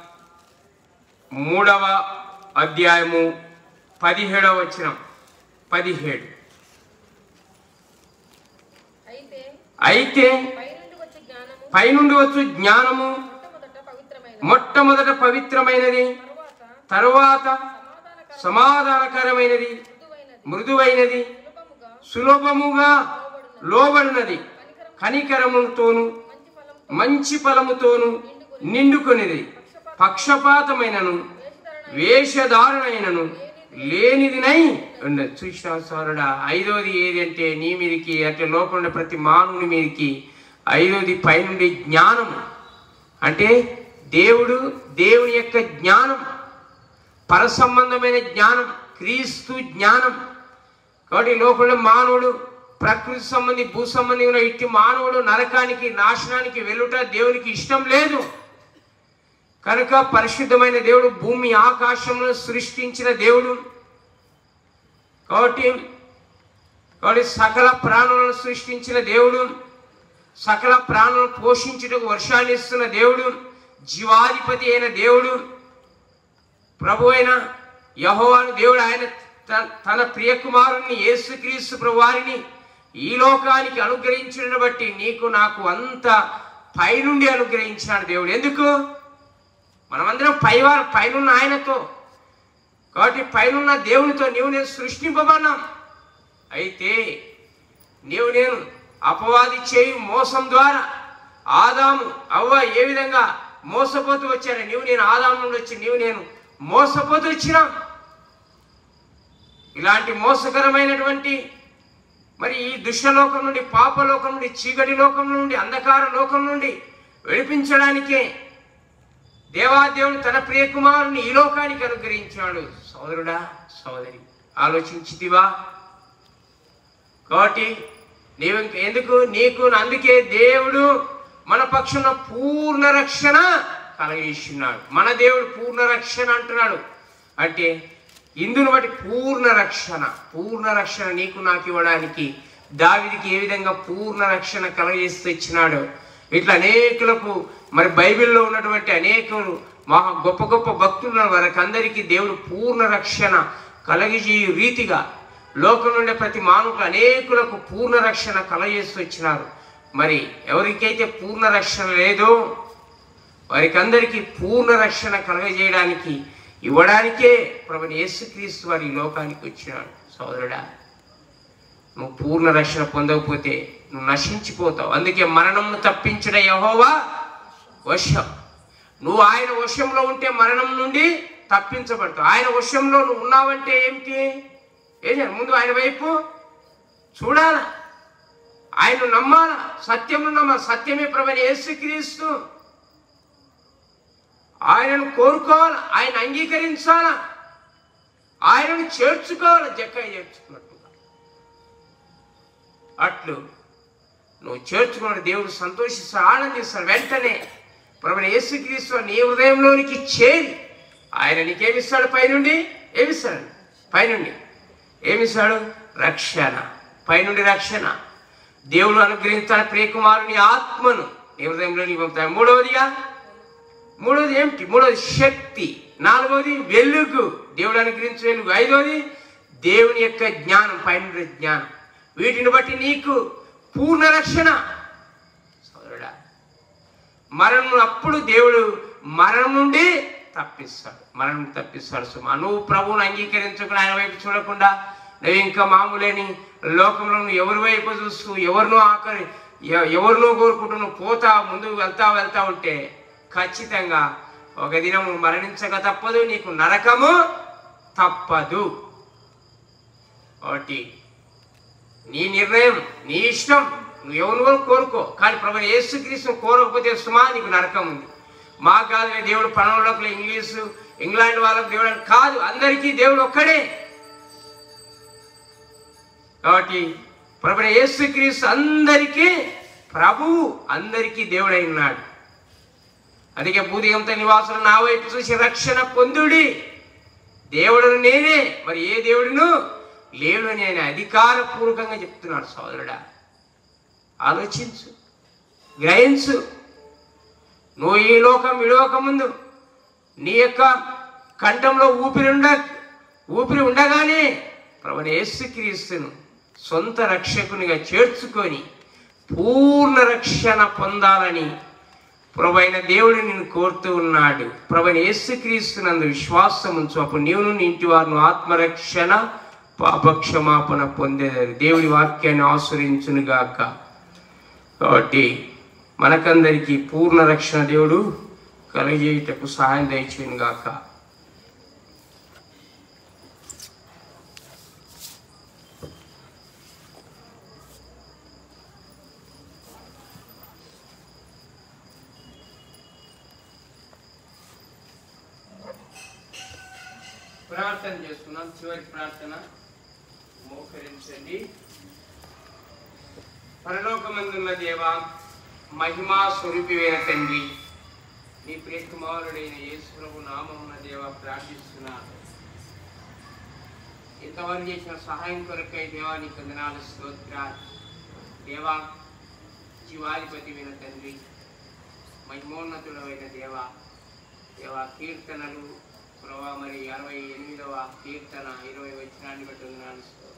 మూడవ అధ్యాయము పదిహేడవ వచనం పదిహేడు అయితే అయితే పైనుండి వచ్చే జ్ఞానము పైనుండి వచ్చు జ్ఞానము మొట్టమొదట పవిత్రమైన మొట్టమొదట పవిత్రమైనది తరువాత తరువాత సమాధానకర సమాధానకరమైనది మృదువైనది మృదువైనది సులభముగా సులభముగా లోబడినది కనికరముతోను మంచి ఫలం మంచి ఫలముతోను నిండుకొనిది పక్షపాతమైనను వేషధారణైనను లేనిదినై ఉన్నది చూసిన సోదరుడా ఐదోది ఏది అంటే నీ మీదికి అంటే లోకంలో ప్రతి మానవుని మీదికి ఐదోది పైనుండి జ్ఞానం అంటే దేవుడు దేవుని యొక్క జ్ఞానం పరసంబంధమైన జ్ఞానం క్రీస్తు జ్ఞానం కాబట్టి ఈ లోకంలో మానవుడు ప్రకృతి సంబంధి భూ సంబంధి ఉన్న ఇట్టి మానవుడు నరకానికి నాశనానికి వెళ్ళుట దేవునికి ఇష్టం లేదు కనుక పరిశుద్ధమైన దేవుడు భూమి ఆకాశంలో సృష్టించిన దేవుడు కాబట్టి కాబట్టి సకల ప్రాణులను సృష్టించిన దేవుడు సకల ప్రాణులను పోషించుటకు వర్షాన్ని ఇస్తున్న దేవుడు జీవాధిపతి అయిన దేవుడు ప్రభు అయిన యహోవాను దేవుడు ఆయన త- తన ప్రియ కుమారుణ్ణి యేసుక్రీస్తు ప్రభువారిని ఈ లోకానికి అనుగ్రహించడం బట్టి నీకు నాకు అంత పైనుండి అనుగ్రహించినాడు దేవుడు ఎందుకు మనమందరం పైవారు పైనున్న ఆయనతో కాబట్టి పైనున్న దేవునితో నీవు నేను సృష్టింపబడినాం అయితే నీవు నేను అపవాది చేయి మోసం ద్వారా ఆదాము అవ్వ ఏ విధంగా మోసపోతూ వచ్చారు నీవు నేను ఆదాము నుండి వచ్చి నీవు నేను మోసపోతూ వచ్చినాం ఇలాంటి మోసకరమైనటువంటి మరి ఈ దుష్టలోకం నుండి పాపలోకం నుండి చీకటి లోకం నుండి అంధకార లోకం నుండి విడిపించడానికే దేవాదేవుడు తన ప్రియకుమారుని ఈ లోకానికి అనుగ్రహించాడు సోదరుడా సోదరి ఆలోచించితివా కాబట్టి నీవు ఇంక ఎందుకు నీకు అందుకే దేవుడు మన పక్షున పూర్ణ రక్షణ కలగేస్తున్నాడు మన దేవుడు పూర్ణ రక్షణ అంటున్నాడు అంటే ఇందును బట్టి పూర్ణ రక్షణ పూర్ణ రక్షణ నీకు నాకు ఇవ్వడానికి దావిదికి ఏ విధంగా పూర్ణ రక్షణ కలగజేస్తూ ఇచ్చినాడో ఇట్లా అనేకులకు మరి బైబిల్లో ఉన్నటువంటి అనేకులు మహా గొప్ప గొప్ప భక్తులు వారికి అందరికీ దేవుడు పూర్ణ రక్షణ కలగజేయు రీతిగా లోకం నుండి ప్రతి మానవుకు అనేకులకు పూర్ణ రక్షణ కలగజేస్తూ వచ్చినారు మరి ఎవరికైతే పూర్ణ రక్షణ లేదో వారికి అందరికీ పూర్ణ రక్షణ కలగజేయడానికి ఇవ్వడానికే ప్రభుని యేసుక్రీస్తు వారి ఈ లోకానికి వచ్చినాడు సోదరుడా నువ్వు పూర్ణ రక్షణ పొందకపోతే నువ్వు నశించిపోతావు అందుకే మరణంను తప్పించడం యహోవా వశం నువ్వు ఆయన వశంలో ఉంటే మరణం నుండి తప్పించబడతావు ఆయన వశంలో నువ్వు ఉన్నావంటే ఏమిటి ఏం చేయాలి? ముందు ఆయన వైపు చూడాలా ఆయన నమ్మాలా సత్యము నమ్మాలి సత్యమే ప్రభుని యేసుక్రీస్తు ఆయనను కోరుకోవాలి ఆయన అంగీకరించాలా ఆయనను చేర్చుకోవాలి జక్కయ్య చేర్చుకున్నట్టుగా అట్లు నువ్వు చేర్చుకున్న దేవుడు సంతోషిస్తాడు ఆనందిస్తాడు వెంటనే ప్రభుని యేసుక్రీస్తు నీ హృదయంలోనికి చేరి ఆయన నీకేమిస్తాడు పైనుండి ఏమిస్తాడు పైనుండి ఏమిస్తాడు రక్షణ పైనుండి రక్షణ దేవుడు అనుగ్రహించాలి ప్రియకుమారుని ఆత్మను నీ హృదయంలోనికి పంపుతాడు మూడవదిగా మూడోది ఏమిటి మూడోది శక్తి నాలుగోది వెలుగు దేవుడు అనుగ్రహించే వెలుగు ఐదోది దేవుని యొక్క జ్ఞానం పైన జ్ఞానం వీటిని బట్టి నీకు పూర్ణ రక్షణ సోదరుడా మరణం అప్పుడు దేవుడు మరణం నుండి తప్పిస్తాడు మరణం తప్పిస్తాడు సుమా నువ్వు ప్రభువును అంగీకరించకుండా ఆయన వైపు చూడకుండా నువ్వు ఇంకా మామూలేని లోకంలో నువ్వు ఎవరి వైపు చూస్తూ ఎవరినో ఆకలి ఎ- ఎవరినో కోరుకుంటూ నువ్వు పోతా ముందుకు వెళ్తా వెళ్తా ఉంటే ఖచ్చితంగా ఒక దినము మరణించక తప్పదు నీకు నరకము తప్పదు ఒకటి నీ నిర్ణయం నీ ఇష్టం నువ్వు ఎవరు కోరుకో కానీ ప్రభు యేసుక్రీస్తు కోరకపోతే సుమా నీకు నరకం ఉంది మా కాదు దేవుడు పనులకు ఇంగ్లీషు ఇంగ్లాండ్ వాళ్ళకి దేవుడు అని కాదు అందరికీ దేవుడు ఒక్కడే కాబట్టి ప్రభు యేసుక్రీస్తు అందరికీ ప్రభువు అందరికీ దేవుడై ఉన్నాడు అందుకే భూదిగంత నివాసులు నా వైపు చూసి రక్షణ పొందుడి దేవుడును నేనే మరి ఏ దేవుడును లేడు అని ఆయన అధికారపూర్వకంగా చెప్తున్నాడు సోదరుడా ఆలోచించు గ్రహించు నువ్వు ఈ లోకం విడవక ముందు నీ యొక్క కంఠంలో ఊపిరి ఉండ ఊపిరి ఉండగానే ప్రభుని యేసుక్రీస్తును సొంత రక్షకునిగా చేర్చుకొని పూర్ణ రక్షణ పొందాలని ప్రభైన దేవుడు నిన్ను కోరుతూ ఉన్నాడు ప్రభైన యేసుక్రీస్తునందు విశ్వాసం ఉంచు అప్పుడు నీవు నీ ఇంటి వారిని ఆత్మరక్షణ పాపక్షమాపణ పొందేదారు దేవుడి వాక్యాన్ని ఆశ్రయించునుగాక కాబట్టి మనకందరికీ పూర్ణ రక్షణ దేవుడు కలగజేయుటకు సహాయం దయచేయునుగాక ప్రార్థన చేస్తున్నాం చివరి ప్రార్థన మోకరించండి పరలోకమందున్న దేవ మహిమా స్వరూపివైన తండ్రి నీ ప్రియకుమారుడైన యేసుప్రభు నామమున దేవ ప్రార్థిస్తున్నాను ఇంతవరకు చేసిన సహాయం కొరకై దేవా నీకు వందనాలు స్తోత్రాలు దేవా జీవాధిపతి విన తండ్రి మహిమోన్నతుడమైన దేవా దేవా కీర్తనలు ప్రభా మరి అరవై ఎనిమిదవ కీర్తన ఇరవై వచ్చినాన్ని బట్టి వందనాలు స్తోత్రాలు